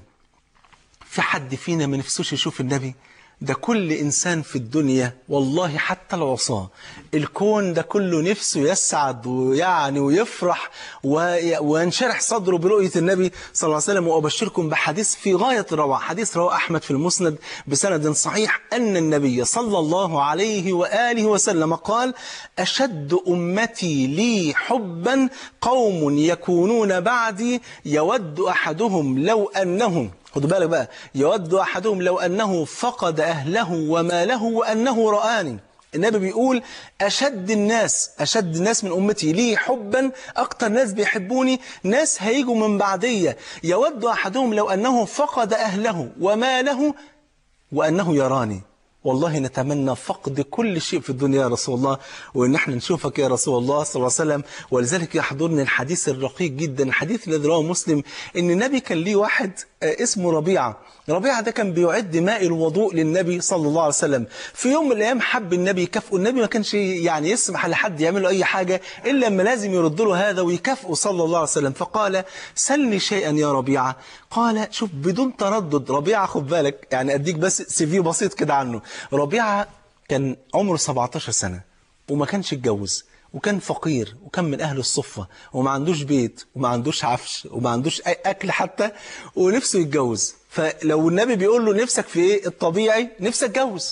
B: في حد فينا ما نفسوش يشوف النبي ده كل إنسان في الدنيا والله حتى العصاة الكون ده كله نفسه يسعد ويعني ويفرح وي- وينشرح صدره برؤية النبي صلى الله عليه وسلم وأبشركم بحديث في غاية الروعة حديث رواه أحمد في المسند بسند صحيح أن النبي صلى الله عليه وآله وسلم قال أشد أمتي لي حبا قوم يكونون بعدي يود أحدهم لو أنهم خدوا بالك بقى يود أحدهم لو أنه فقد أهله وماله وأنه رآني النبي بيقول أشد الناس أشد الناس من أمتي لي حبا أكتر ناس بيحبوني ناس هيجوا من بعدية يود أحدهم لو أنه فقد أهله وماله وأنه يراني والله نتمنى فقد كل شيء في الدنيا يا رسول الله وإن احنا نشوفك يا رسول الله صلى الله عليه وسلم ولذلك يحضرني الحديث الرقيق جدا الحديث الذي رواه مسلم إن النبي كان ليه واحد آه، اسمه ربيعة ربيعة ده كان بيعد ماء الوضوء للنبي صلى الله عليه وسلم في يوم من الأيام حب النبي يكافئه النبي ما كانش يعني يسمح لحد يعمل له أي حاجة إلا لما لازم يرد له هذا ويكافئه صلى الله عليه وسلم فقال سلني شيئا يا ربيعة قال شوف بدون تردد ربيعة خد بالك يعني أديك بس سي في بسيط كده عنه ربيعة كان عمره 17 سنة وما كانش اتجوز وكان فقير وكان من أهل الصفة وما عندوش بيت وما عندوش عفش وما عندوش أي أكل حتى ونفسه يتجوز فلو النبي بيقول له نفسك في إيه الطبيعي نفسك اتجوز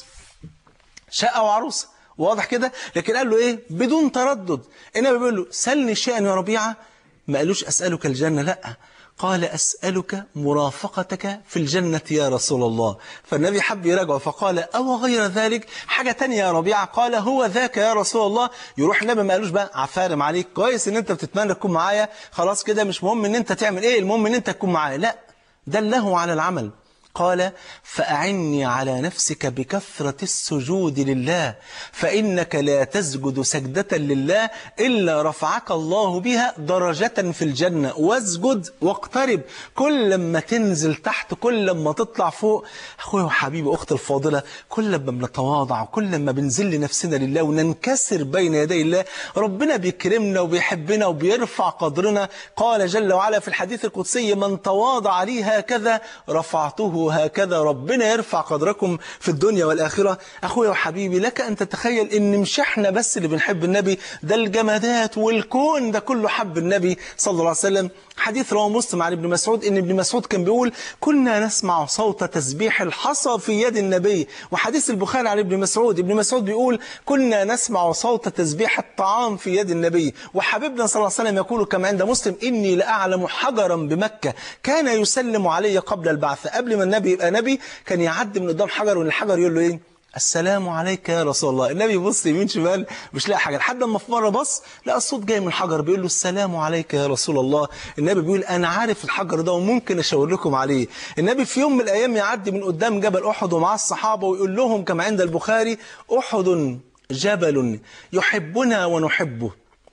B: شقة وعروسة واضح كده لكن قال له ايه بدون تردد النبي بيقول له سلني شيئا يا ربيعة ما قالوش أسألك الجنة لا قال أسألك مرافقتك في الجنة يا رسول الله فالنبي حب يراجعه فقال أو غير ذلك حاجة تانية يا ربيعة قال هو ذاك يا رسول الله يروح النبي ما قالوش بقى عفارم عليك كويس ان انت بتتمنى تكون معايا خلاص كده مش مهم ان انت تعمل ايه المهم ان انت تكون معايا لا دله على العمل قال فأعني على نفسك بكثرة السجود لله فإنك لا تسجد سجدة لله إلا رفعك الله بها درجة في الجنة واسجد واقترب كل لما تنزل تحت كل لما تطلع فوق أخويا وحبيبي أختي الفاضلة كل لما بنتواضع كل لما بنزل نفسنا لله وننكسر بين يدي الله ربنا بيكرمنا وبيحبنا وبيرفع قدرنا قال جل وعلا في الحديث القدسي من تواضع لي هكذا رفعته هكذا ربنا يرفع قدركم في الدنيا والآخرة أخويا وحبيبي لك أن تتخيل إن مش احنا بس اللي بنحب النبي ده الجمادات والكون ده كله حب النبي صلى الله عليه وسلم حديث رواه مسلم عن ابن مسعود ان ابن مسعود كان بيقول كنا نسمع صوت تسبيح الحصى في يد النبي وحديث البخاري عن ابن مسعود ابن مسعود بيقول كنا نسمع صوت تسبيح الطعام في يد النبي وحبيبنا صلى الله عليه وسلم يقول كما عند مسلم اني لاعلم حجرا بمكه كان يسلم علي قبل البعث قبل ما النبي يبقى نبي كان يعدي من قدام حجر وان الحجر يقول له ايه السلام عليك يا رسول الله النبي يبص يمين شمال مش لاقي حاجه لحد ما في مره بص لقى الصوت جاي من الحجر بيقول له السلام عليك يا رسول الله النبي بيقول انا عارف الحجر ده وممكن اشاور لكم عليه النبي في يوم من الايام يعدي من قدام جبل احد ومعاه الصحابه ويقول لهم كما عند البخاري احد جبل يحبنا ونحبه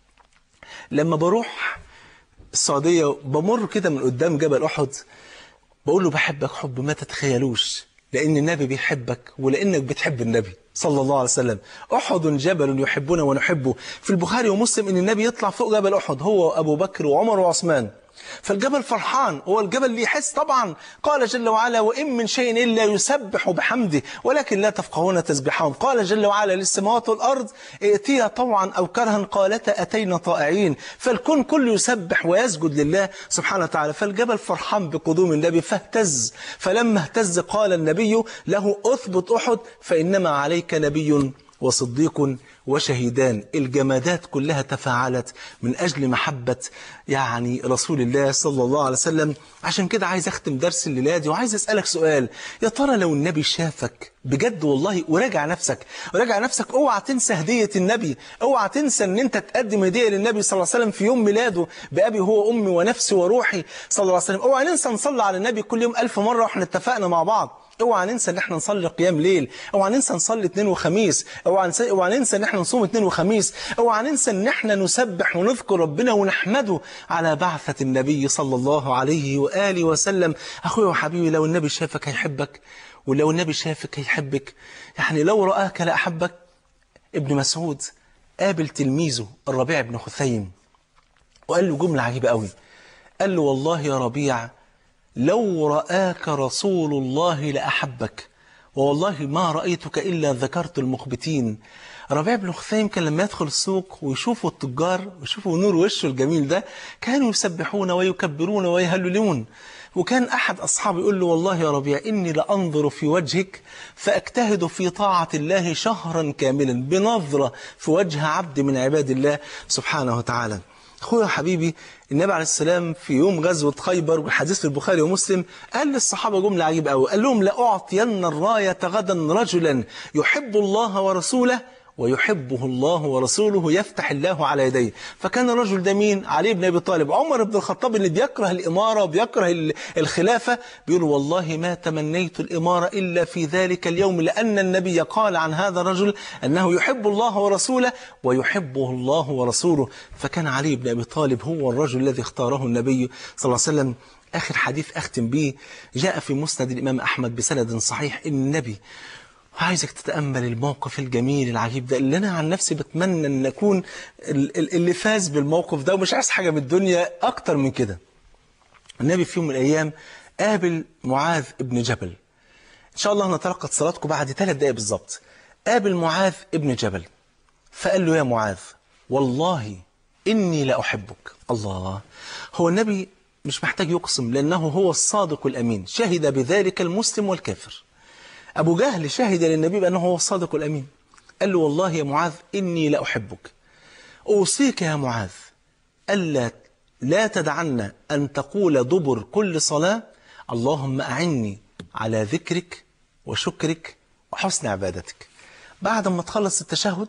B: لما بروح السعوديه بمر كده من قدام جبل احد بقول له بحبك حب ما تتخيلوش لأن النبي بيحبك ولأنك بتحب النبي صلى الله عليه وسلم أحد جبل يحبنا ونحبه في البخاري ومسلم أن النبي يطلع فوق جبل أحد هو وأبو بكر وعمر وعثمان فالجبل فرحان هو الجبل اللي يحس طبعا قال جل وعلا وإن من شيء إلا يسبح بحمده ولكن لا تفقهون تسبحهم قال جل وعلا للسماوات والأرض ائتيا طوعا أو كرها قالتا أتينا طائعين فالكون كله يسبح ويسجد لله سبحانه وتعالى فالجبل فرحان بقدوم النبي فاهتز فلما اهتز قال النبي له أثبت أحد فإنما عليك نبي وصديق وشهيدان الجمادات كلها تفاعلت من أجل محبة يعني رسول الله صلى الله عليه وسلم عشان كده عايز أختم درس الليلة دي وعايز أسألك سؤال يا ترى لو النبي شافك بجد والله وراجع نفسك وراجع نفسك اوعى تنسى هدية النبي اوعى تنسى ان انت تقدم هدية للنبي صلى الله عليه وسلم في يوم ميلاده بأبي هو أمي ونفسي وروحي صلى الله عليه وسلم اوعى ننسى نصلي على النبي كل يوم ألف مرة واحنا اتفقنا مع بعض اوعى ننسى ان احنا نصلي قيام ليل اوعى ننسى نصلي اثنين وخميس اوعى ننسى اوعى ننسى ان احنا نصوم اثنين وخميس اوعى ننسى ان احنا نسبح ونذكر ربنا ونحمده على بعثة النبي صلى الله عليه واله وسلم اخويا وحبيبي لو النبي شافك هيحبك ولو النبي شافك هيحبك يعني لو رآك لأحبك ابن مسعود قابل تلميذه الربيع بن خثيم وقال له جملة عجيبة قوي قال له والله يا ربيع لو رآك رسول الله لأحبك ووالله ما رأيتك إلا ذكرت المخبتين ربيع بن خثيم كان لما يدخل السوق ويشوفوا التجار ويشوفوا نور وشه الجميل ده كانوا يسبحون ويكبرون ويهللون وكان أحد أصحابه يقول له والله يا ربيع إني لأنظر في وجهك فأجتهد في طاعة الله شهرا كاملا بنظرة في وجه عبد من عباد الله سبحانه وتعالى أخويا حبيبي النبي عليه السلام في يوم غزوة خيبر والحديث في البخاري ومسلم قال للصحابة جملة عجيبة قوي قال لهم لأعطين الراية غدا رجلا يحب الله ورسوله ويحبه الله ورسوله يفتح الله على يديه فكان الرجل ده مين علي بن أبي طالب عمر بن الخطاب اللي بيكره الإمارة وبيكره ال- الخلافة بيقول والله ما تمنيت الإمارة إلا في ذلك اليوم لأن النبي قال عن هذا الرجل أنه يحب الله ورسوله ويحبه الله ورسوله فكان علي بن أبي طالب هو الرجل الذي اختاره النبي صلى الله عليه وسلم آخر حديث أختم به جاء في مسند الإمام أحمد بسند صحيح إن النبي عايزك تتأمل الموقف الجميل العجيب ده اللي أنا عن نفسي بتمنى أن أكون ال- ال- اللي فاز بالموقف ده ومش عايز حاجة من الدنيا أكتر من كده النبي في يوم من الأيام قابل معاذ ابن جبل إن شاء الله نتلقى اتصالاتكم بعد ثلاث دقايق بالظبط قابل معاذ ابن جبل فقال له يا معاذ والله إني لأحبك الله هو النبي مش محتاج يقسم لأنه هو الصادق الأمين شهد بذلك المسلم والكافر أبو جهل شهد للنبي بأنه هو الصادق الأمين قال له والله يا معاذ إني لأحبك أوصيك يا معاذ ألا لا تدعنا أن تقول دبر كل صلاة اللهم أعني على ذكرك وشكرك وحسن عبادتك بعد ما تخلص التشهد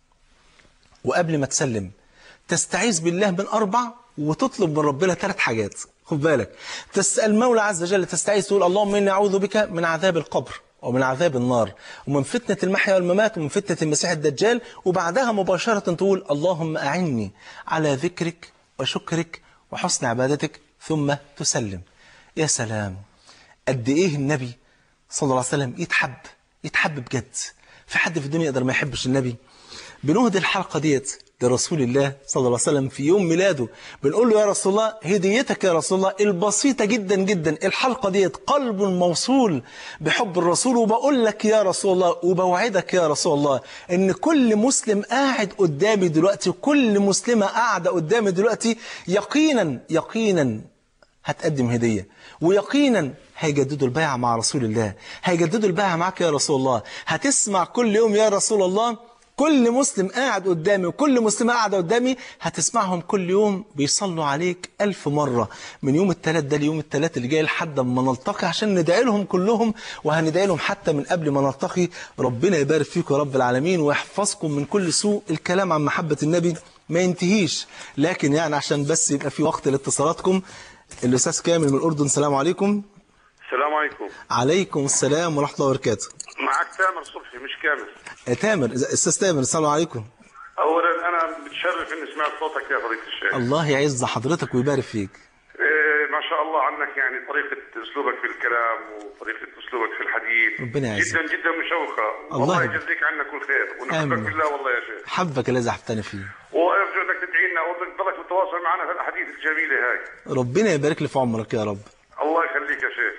B: وقبل ما تسلم تستعيذ بالله من أربع وتطلب من ربنا ثلاث حاجات خد بالك تسأل المولى عز وجل تستعيذ تقول اللهم إني أعوذ بك من عذاب القبر ومن عذاب النار ومن فتنة المحيا والممات ومن فتنة المسيح الدجال وبعدها مباشرة تقول اللهم أعني على ذكرك وشكرك وحسن عبادتك ثم تسلم يا سلام قد إيه النبي صلى الله عليه وسلم يتحب يتحب بجد في حد في الدنيا يقدر ما يحبش النبي بنهدي الحلقة ديت لرسول الله صلى الله عليه وسلم في يوم ميلاده بنقول له يا رسول الله هديتك يا رسول الله البسيطة جدا جدا الحلقة ديت قلب موصول بحب الرسول وبقول لك يا رسول الله وبوعدك يا رسول الله ان كل مسلم قاعد قدامي دلوقتي وكل مسلمة قاعدة قدامي دلوقتي يقينا يقينا هتقدم هدية ويقينا هيجددوا البيعة مع رسول الله هيجددوا البيعة معك يا رسول الله هتسمع كل يوم يا رسول الله كل مسلم قاعد قدامي وكل مسلمة قاعدة قدامي هتسمعهم كل يوم بيصلوا عليك ألف مرة من يوم الثلاث ده ليوم الثلاث اللي جاي لحد ما نلتقي عشان ندعي لهم كلهم وهندعي لهم حتى من قبل ما نلتقي ربنا يبارك فيكم يا رب العالمين ويحفظكم من كل سوء الكلام عن محبة النبي ما ينتهيش لكن يعني عشان بس يبقى في وقت لاتصالاتكم الأستاذ كامل من الأردن السلام عليكم
D: السلام عليكم
B: عليكم السلام ورحمة الله وبركاته
D: معك تامر صبحي مش كامل
B: آه، تامر أستاذ تامر السلام عليكم
D: اولا انا متشرف اني سمعت صوتك يا فضيله الشيخ
B: الله يعز حضرتك ويبارك فيك
D: إيه ما شاء الله عنك يعني طريقه اسلوبك في الكلام وطريقه اسلوبك في الحديث
B: ربنا يعزك.
D: جدا جدا مشوقه
B: الله
D: والله
B: يبارك.
D: يجزيك عنا كل خير ونحبك
B: آمين.
D: بالله والله يا شيخ
B: حبك الذي أحبتني فيه
D: وارجو انك تدعي لنا وتضلك تتواصل معنا في الاحاديث الجميله هاي
B: ربنا يبارك لي في عمرك يا رب
D: الله يخليك يا شيخ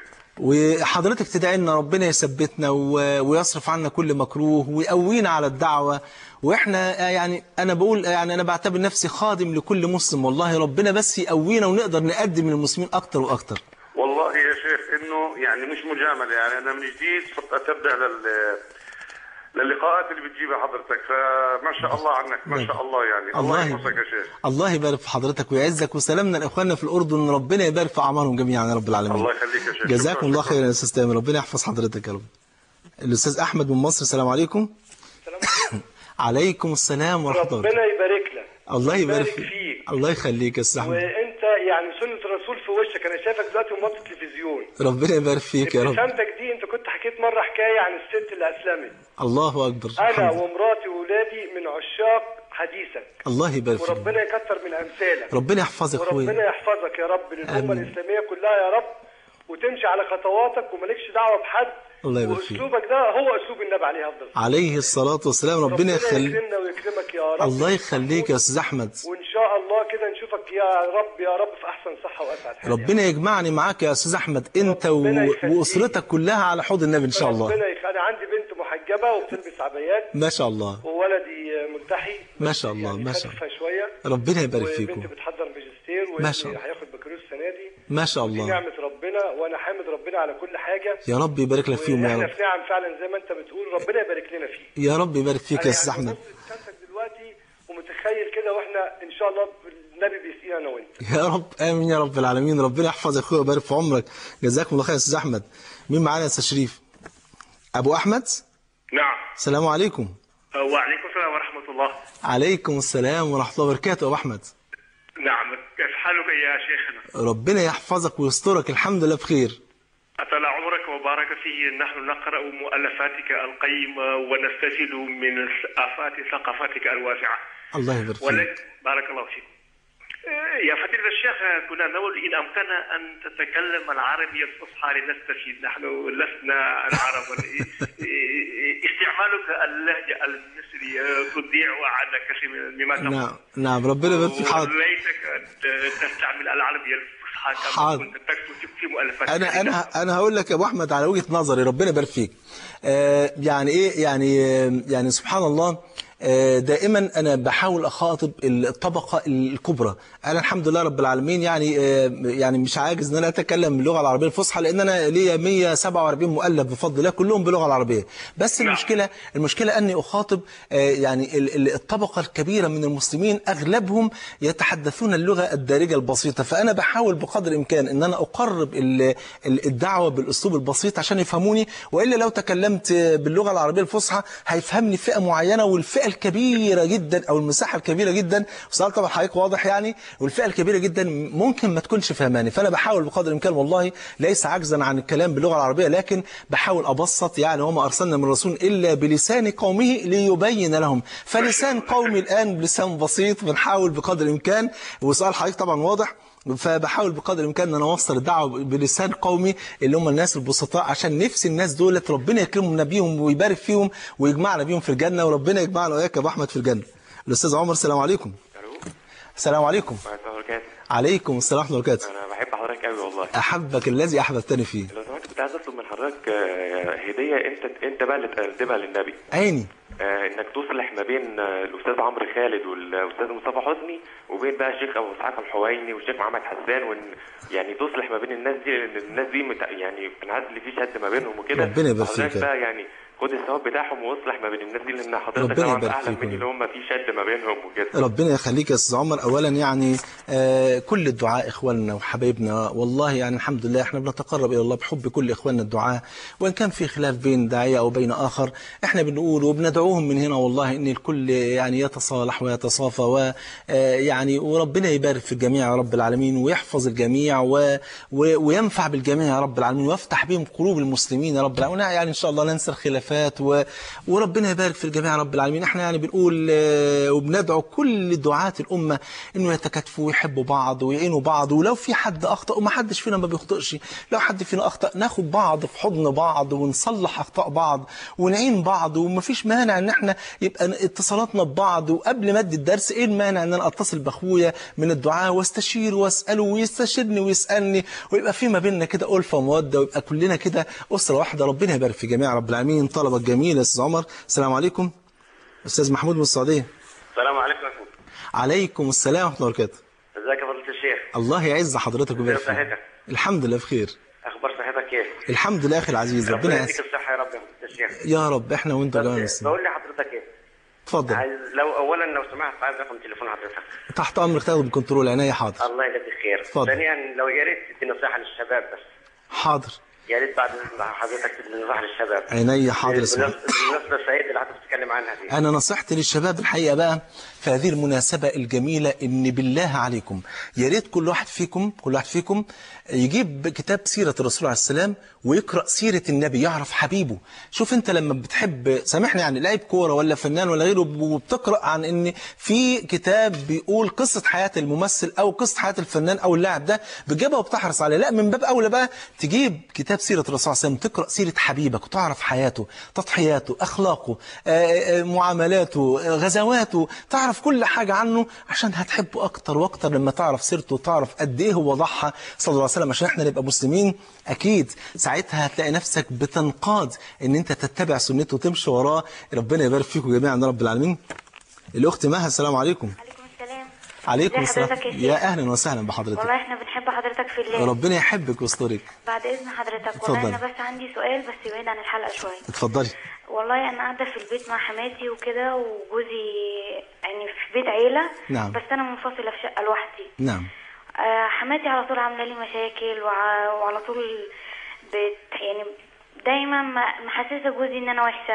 B: وحضرتك تدعي لنا ربنا يثبتنا و- ويصرف عنا كل مكروه ويقوينا على الدعوة واحنا يعني انا بقول يعني انا بعتبر نفسي خادم لكل مسلم والله ربنا بس يقوينا ونقدر نقدم للمسلمين اكتر واكتر
D: والله يا شيخ انه يعني مش مجامله يعني انا من جديد صرت اتبع لل للقاءات اللي بتجيبها حضرتك فما شاء الله عنك ما شاء الله يعني الله
B: الله
D: يحفظك يا شيخ
B: الله يبارك في حضرتك ويعزك وسلامنا لاخواننا في الاردن ربنا يبارك في اعمارهم جميعا يا رب العالمين
D: الله يخليك يا شيخ
B: جزاكم
D: شكراً،
B: الله
D: شكراً.
B: خيرا يا استاذ تامر ربنا يحفظ حضرتك يا رب الاستاذ احمد من مصر السلام عليكم عليكم السلام ورحمه الله
E: ربنا يبارك لك
B: الله يبارك
E: يبارك
B: فيك
E: فيك.
B: الله يخليك يا استاذ احمد
E: وانت يعني سنه الرسول في وشك انا شايفك دلوقتي في ماتش التلفزيون
B: ربنا يبارك فيك يا رب
E: ابتسامتك دي انت كنت حكيت مره حكايه عن الست اللي اسلمت
B: الله اكبر
E: انا
B: الحمد لله.
E: ومراتي واولادي من عشاق حديثك
B: الله يبارك فيك
E: وربنا يكتر من امثالك
B: ربنا يحفظك
E: وربنا
B: اخويا
E: يحفظك يا رب للامه
B: آمين.
E: الاسلاميه كلها يا رب وتمشي على خطواتك ومالكش دعوه بحد
B: الله يبارك فيك.
E: واسلوبك ده هو اسلوب النبي عليه افضل الصلاة.
B: عليه الصلاه والسلام ربنا يخليك
E: يكرمنا ويكرمك يا رب
B: الله يخليك يا استاذ احمد
E: وان شاء الله كده نشوفك يا رب يا رب في احسن صحه واسعد حال
B: ربنا يجمعني معاك يا استاذ احمد انت و...
E: ربنا يخليك.
B: واسرتك كلها على حوض النبي ان شاء الله
E: ربنا يخ... انا عندي بنت محجبه وبتلبس عبايات
B: ما شاء الله
E: وولدي ملتحي
B: ما شاء الله،
E: يعني
B: ما شاء
E: خفيفة شويه
B: ربنا يبارك فيكم
E: وبنتي بتحضر ماجستير
B: ما شاء الله.
E: وهياخد بكالوريوس السنه دي
B: ما شاء
E: دي
B: الله
E: نعمه ربنا وانا حامد ربنا على كل حاجه
B: يا رب يبارك لك فيهم يا
E: احنا
B: رب
E: في نعم فعلا زي ما انت بتقول ربنا يبارك لنا فيه
B: يا رب يبارك فيك يا
E: أنا
B: استاذ
E: يعني
B: احمد
E: ببص لابتسامتك دلوقتي ومتخيل كده واحنا ان شاء الله النبي بيسقينا انا وانت
B: يا رب امين يا رب العالمين ربنا يحفظ اخويا ويبارك في عمرك جزاكم الله خير يا استاذ احمد مين معانا يا استاذ شريف ابو احمد
D: نعم
B: السلام عليكم
D: وعليكم السلام
F: الله
B: عليكم السلام ورحمة الله وبركاته يا أبو أحمد
F: نعم كيف حالك يا شيخنا
B: ربنا يحفظك ويسترك الحمد لله بخير
F: أطال عمرك وبارك فيه نحن نقرأ مؤلفاتك القيمة ونستفيد من آفات ثقافتك الواسعة
B: الله يبارك فيك
F: ولك بارك الله فيك آه، يا فضيلة الشيخ كنا نود إن أمكن أن تتكلم العربية الفصحى لنستفيد نحن لسنا العرب استعمالك اللهجة المصرية تضيع عنا كثير مما تقول
B: نعم نعم ربنا يبارك فيك حاضر
F: وليتك تستعمل العربية الفصحى كما
B: حاضر.
F: كنت تكتب في مؤلفاتك
B: انا انا انا هقول لك يا ابو احمد على وجهه نظري ربنا يبارك فيك آه يعني ايه يعني آه يعني سبحان الله آه دائما انا بحاول اخاطب الطبقه الكبرى انا الحمد لله رب العالمين يعني آه يعني مش عاجز ان انا اتكلم باللغه العربيه الفصحى لان انا ليا 147 مؤلف بفضل الله كلهم باللغه العربيه بس
F: نعم.
B: المشكله المشكله اني اخاطب آه يعني ال- ال- الطبقه الكبيره من المسلمين اغلبهم يتحدثون اللغه الدارجه البسيطه فانا بحاول بقدر الامكان ان انا اقرب ال- ال- الدعوه بالاسلوب البسيط عشان يفهموني والا لو تكلمت باللغه العربيه الفصحى هيفهمني فئه معينه والفئه الكبيره جدا او المساحه الكبيره جدا وسؤال طبعا حضرتك واضح يعني والفئه الكبيره جدا ممكن ما تكونش فهماني فانا بحاول بقدر الامكان والله ليس عجزا عن الكلام باللغه العربيه لكن بحاول ابسط يعني وما ارسلنا من رسول الا بلسان قومه ليبين لهم فلسان قومي الان بلسان بسيط بنحاول بقدر الامكان وسؤال حضرتك طبعا واضح فبحاول بقدر الامكان ان انا اوصل الدعوه بلسان قومي اللي هم الناس البسطاء عشان نفسي الناس دولت ربنا يكرمنا بيهم ويبارك فيهم ويجمعنا بيهم في الجنه وربنا يجمعنا وياك يا ابو احمد في الجنه. الاستاذ عمر السلام عليكم. السلام عليكم. عليكم السلام ورحمه الله وبركاته.
G: انا بحب حضرتك قوي والله
B: احبك الذي احببتني فيه.
G: لو سمحت كنت عايز اطلب من حضرتك آه، هديه انت انت بقى اللي تقدمها للنبي
B: عيني
G: آه، انك تصلح ما بين آه، الاستاذ عمرو خالد والاستاذ مصطفى حسني وبين بقى الشيخ ابو اسحاق الحويني والشيخ محمد حسان وان يعني تصلح ما بين الناس دي لان الناس دي مت... يعني كان عارف اللي في شد ما بينهم وكده
B: ربنا يبارك
G: حضرتك
B: فيك.
G: بقى يعني خد الثواب بتاعهم واصلح ما بين الناس دي لان حضرتك
B: ربنا
G: طبعا
B: يبارك
G: اعلم
B: فيكم.
G: مني اللي هم في شد ما بينهم وكده
B: ربنا يخليك يا استاذ عمر اولا يعني آه كل الدعاء اخواننا وحبايبنا والله يعني الحمد لله احنا بنتقرب الى الله بحب كل اخواننا الدعاء وان كان في خلاف بين داعيه او بين اخر احنا بنقول وبندعوهم من هنا والله ان الكل يعني يتصالح ويتصافى ويعني وربنا يبارك في الجميع يا رب العالمين ويحفظ الجميع و و وينفع بالجميع يا رب العالمين ويفتح بهم قلوب المسلمين يا رب العالمين يعني ان شاء الله ننسى الخلافات و وربنا يبارك في الجميع يا رب العالمين احنا يعني بنقول آه، وبندعو كل دعاة الأمة انه يتكاتفوا ويحبوا بعض ويعينوا بعض ولو في حد أخطأ وما حدش فينا ما بيخطئش لو حد فينا أخطأ ناخد بعض في حضن بعض ونصلح أخطاء بعض ونعين بعض ومفيش مانع ان احنا يبقى اتصالاتنا ببعض وقبل ما ادي الدرس ايه المانع ان انا اتصل باخويا من الدعاء واستشيره واساله ويستشيرني ويسالني ويبقى في ما بيننا كده ألفة ومودة ويبقى كلنا كده أسرة واحدة ربنا يبارك في جميع رب العالمين طلبة جميلة يا أستاذ عمر السلام عليكم أستاذ محمود من السعودية
F: السلام عليكم يا أخوي.
B: عليكم السلام ورحمة الله وبركاته
F: ازيك يا فضيلة الشيخ
B: الله يعز حضرتك ويبارك
F: ازي
B: فيك
F: صحتك
B: الحمد لله بخير
F: اخبار صحتك ايه
B: الحمد لله أخي العزيز ربنا
F: يديك
B: يعز
F: الصحة يا رب يا فضيلة الشيخ
B: يا رب احنا وانت كمان يا
F: بس
B: أستاذ.
F: بقول لحضرتك ايه
B: اتفضل
F: عايز لو اولا لو سمحت عايز رقم تليفون حضرتك
B: تحت أمرك تاخده بكنترول عناية حاضر
F: الله يجزيك خير
B: اتفضل.
F: ثانيا لو يا ريت تدي نصيحه للشباب بس
B: حاضر
F: يا ريت بعد إذن حضرتك تدي نصيحه للشباب
B: عينيا حاضر يا سيدي.
F: بالنسبه للسعيد اللي حضرتك بتتكلم عنها دي
B: أنا نصيحتي للشباب الحقيقة بقى في هذه المناسبة الجميلة إن بالله عليكم يا ريت كل واحد فيكم كل واحد فيكم يجيب كتاب سيرة الرسول عليه السلام ويقرأ سيرة النبي يعرف حبيبه شوف أنت لما بتحب سامحني يعني لاعب كورة ولا فنان ولا غيره وبتقرأ عن إن في كتاب بيقول قصة حياة الممثل أو قصة حياة الفنان أو اللاعب ده بتجيبها وبتحرص عليها لا من باب أولى بقى تجيب كتاب سيرة الرسول عليه السلام تقرأ سيرة حبيبك وتعرف حياته تضحياته أخلاقه آه، آه، معاملاته آه، غزواته تعرف كل حاجة عنه عشان هتحبه أكتر وأكتر لما تعرف سيرته وتعرف قد إيه هو ضحى صلى الله عليه وسلم عشان إحنا نبقى مسلمين أكيد ساعتها هتلاقي نفسك بتنقاد إن أنت تتبع سنته وتمشي وراه ربنا يبارك فيكم جميعا يا رب العالمين الأخت مها السلام عليكم
H: عليكم السلام
B: عليكم
H: ازي
B: السلام
H: حضرتك يا
B: يا
H: شيخ؟
B: أهلا وسهلا بحضرتك
H: والله احنا بنحب حضرتك في الله
B: ربنا يحبك ويسترك
H: بعد اذن حضرتك
B: اتفضل.
H: والله انا بس عندي سؤال بس بعيد عن الحلقه شويه
B: اتفضلي
H: والله انا قاعده في البيت مع حماتي وكده وجوزي يعني في بيت عيله
B: نعم.
H: بس انا منفصله في شقه لوحدي
B: نعم
H: آه، حماتي على طول عامله لي مشاكل وع- وعلى طول بت يعني دايما م- محسسه جوزي ان انا وحشه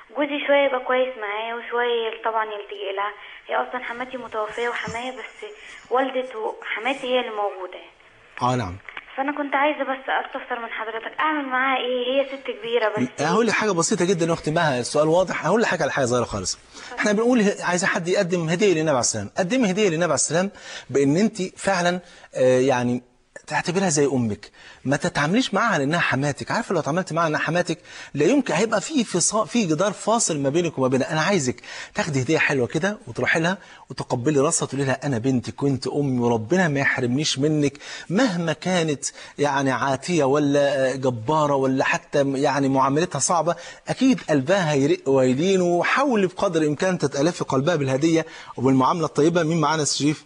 H: جوزي شويه يبقى كويس معايا وشويه طبعا يلتجئ لها هي اصلا حماتي متوفيه وحمايه بس والده حماتي هي اللي موجوده يعني.
B: اه نعم
H: فانا كنت عايزه بس استفسر من حضرتك اعمل معاها ايه هي ست كبيره بس
B: هقول لك حاجه بسيطه جدا يا اختي مها السؤال واضح هقول لك حاجه على حاجه صغيره خالص احنا بنقول عايز حد يقدم هديه للنبي عليه السلام قدمي هديه للنبي عليه السلام بان انت فعلا آه، يعني تعتبرها زي امك ما تتعامليش معاها على انها حماتك عارفه لو اتعاملت معاها انها حماتك لا يمكن هيبقى في فصا- في جدار فاصل ما بينك وما بينها انا عايزك تاخدي هديه حلوه كده وتروحي لها وتقبلي راسها تقولي لها انا بنتك وانت امي وربنا ما يحرمنيش منك مهما كانت يعني عاتيه ولا جباره ولا حتى يعني معاملتها صعبه اكيد قلبها هيرق ويلين وحاولي بقدر الامكان تتالفي قلبها بالهديه وبالمعامله الطيبه مين معانا يا أستاذ شريف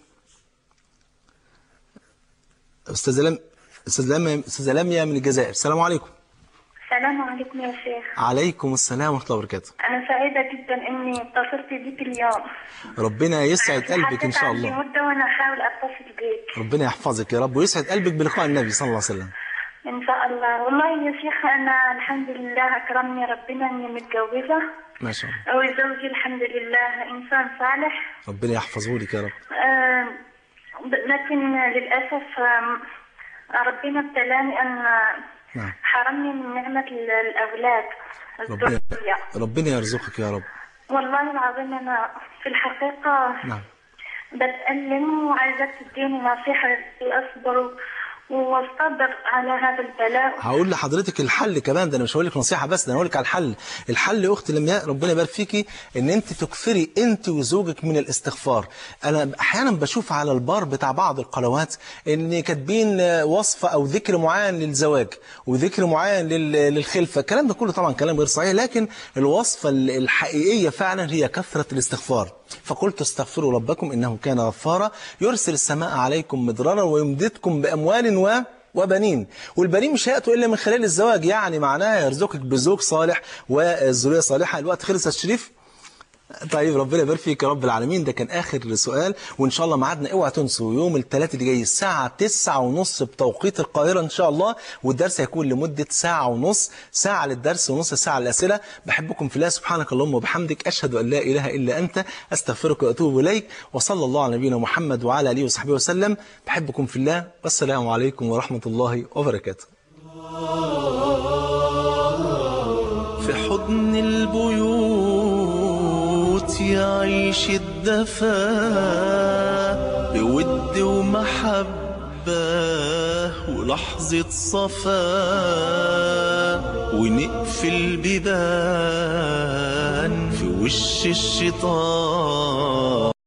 B: استاذ لم استاذ لم استاذ لميا من الجزائر السلام عليكم
I: السلام عليكم يا شيخ
B: عليكم السلام ورحمه الله وبركاته
I: أنا سعيدة جدا إني اتصلت بيك اليوم
B: ربنا يسعد قلبك ان شاء
I: حطيت
B: الله
I: عندي مدة وأنا أحاول أتصل بيك
B: ربنا يحفظك يا رب ويسعد قلبك بلقاء النبي صلى الله عليه وسلم
I: إن شاء الله والله يا شيخ أنا الحمد لله أكرمني ربنا إني متجوزة
B: ما شاء الله
I: وزوجي الحمد لله إنسان صالح
B: ربنا يحفظه لك يا رب
I: آه، لكن للأسف آم، ربنا ابتلاني أن
B: نعم
I: حرمني من نعمة ال- الأولاد
B: ربنا
I: الذرية
B: ربنا يرزقك يا رب
I: والله العظيم أنا في الحقيقة
B: نعم
I: بتألم وعايزاك تديني نصيحة ازاي أصبر واصطبر على هذا البلاء
B: هقول لحضرتك الحل كمان ده انا مش هقول لك نصيحه بس ده انا هقول لك على الحل الحل يا اختي لمياء ربنا يبارك فيكي ان انت تكثري انت وزوجك من الاستغفار انا احيانا بشوف على البار بتاع بعض القنوات ان كاتبين آه، وصفه او ذكر معين للزواج وذكر معين لل- للخلفه الكلام ده كله طبعا كلام غير صحيح لكن الوصفه ال- الحقيقيه فعلا هي كثره الاستغفار فقلت استغفروا ربكم انه كان غفارا يرسل السماء عليكم مدرارا ويمددكم باموال و وبنين والبنين مش هيأتوا إلا من خلال الزواج يعني معناها يرزقك بزوج صالح والذرية صالحة الوقت خلص يا شريف طيب ربنا يبارك فيك يا رب العالمين ده كان آخر سؤال وإن شاء الله ميعادنا اوعى تنسوا يوم الثلاث اللي جاي الساعة تسعة ونص بتوقيت القاهرة إن شاء الله والدرس هيكون لمدة ساعة ونص ساعة للدرس ونص ساعة للأسئلة بحبكم في الله سبحانك اللهم وبحمدك أشهد أن لا إله إلا أنت أستغفرك وأتوب إليك وصلى الله على نبينا محمد وعلى آله وصحبه وسلم بحبكم في الله والسلام عليكم ورحمة الله وبركاته
C: في حضن البيوت يعيش الدفا بود ومحبة ولحظة صفا ونقفل بيبان في وش الشيطان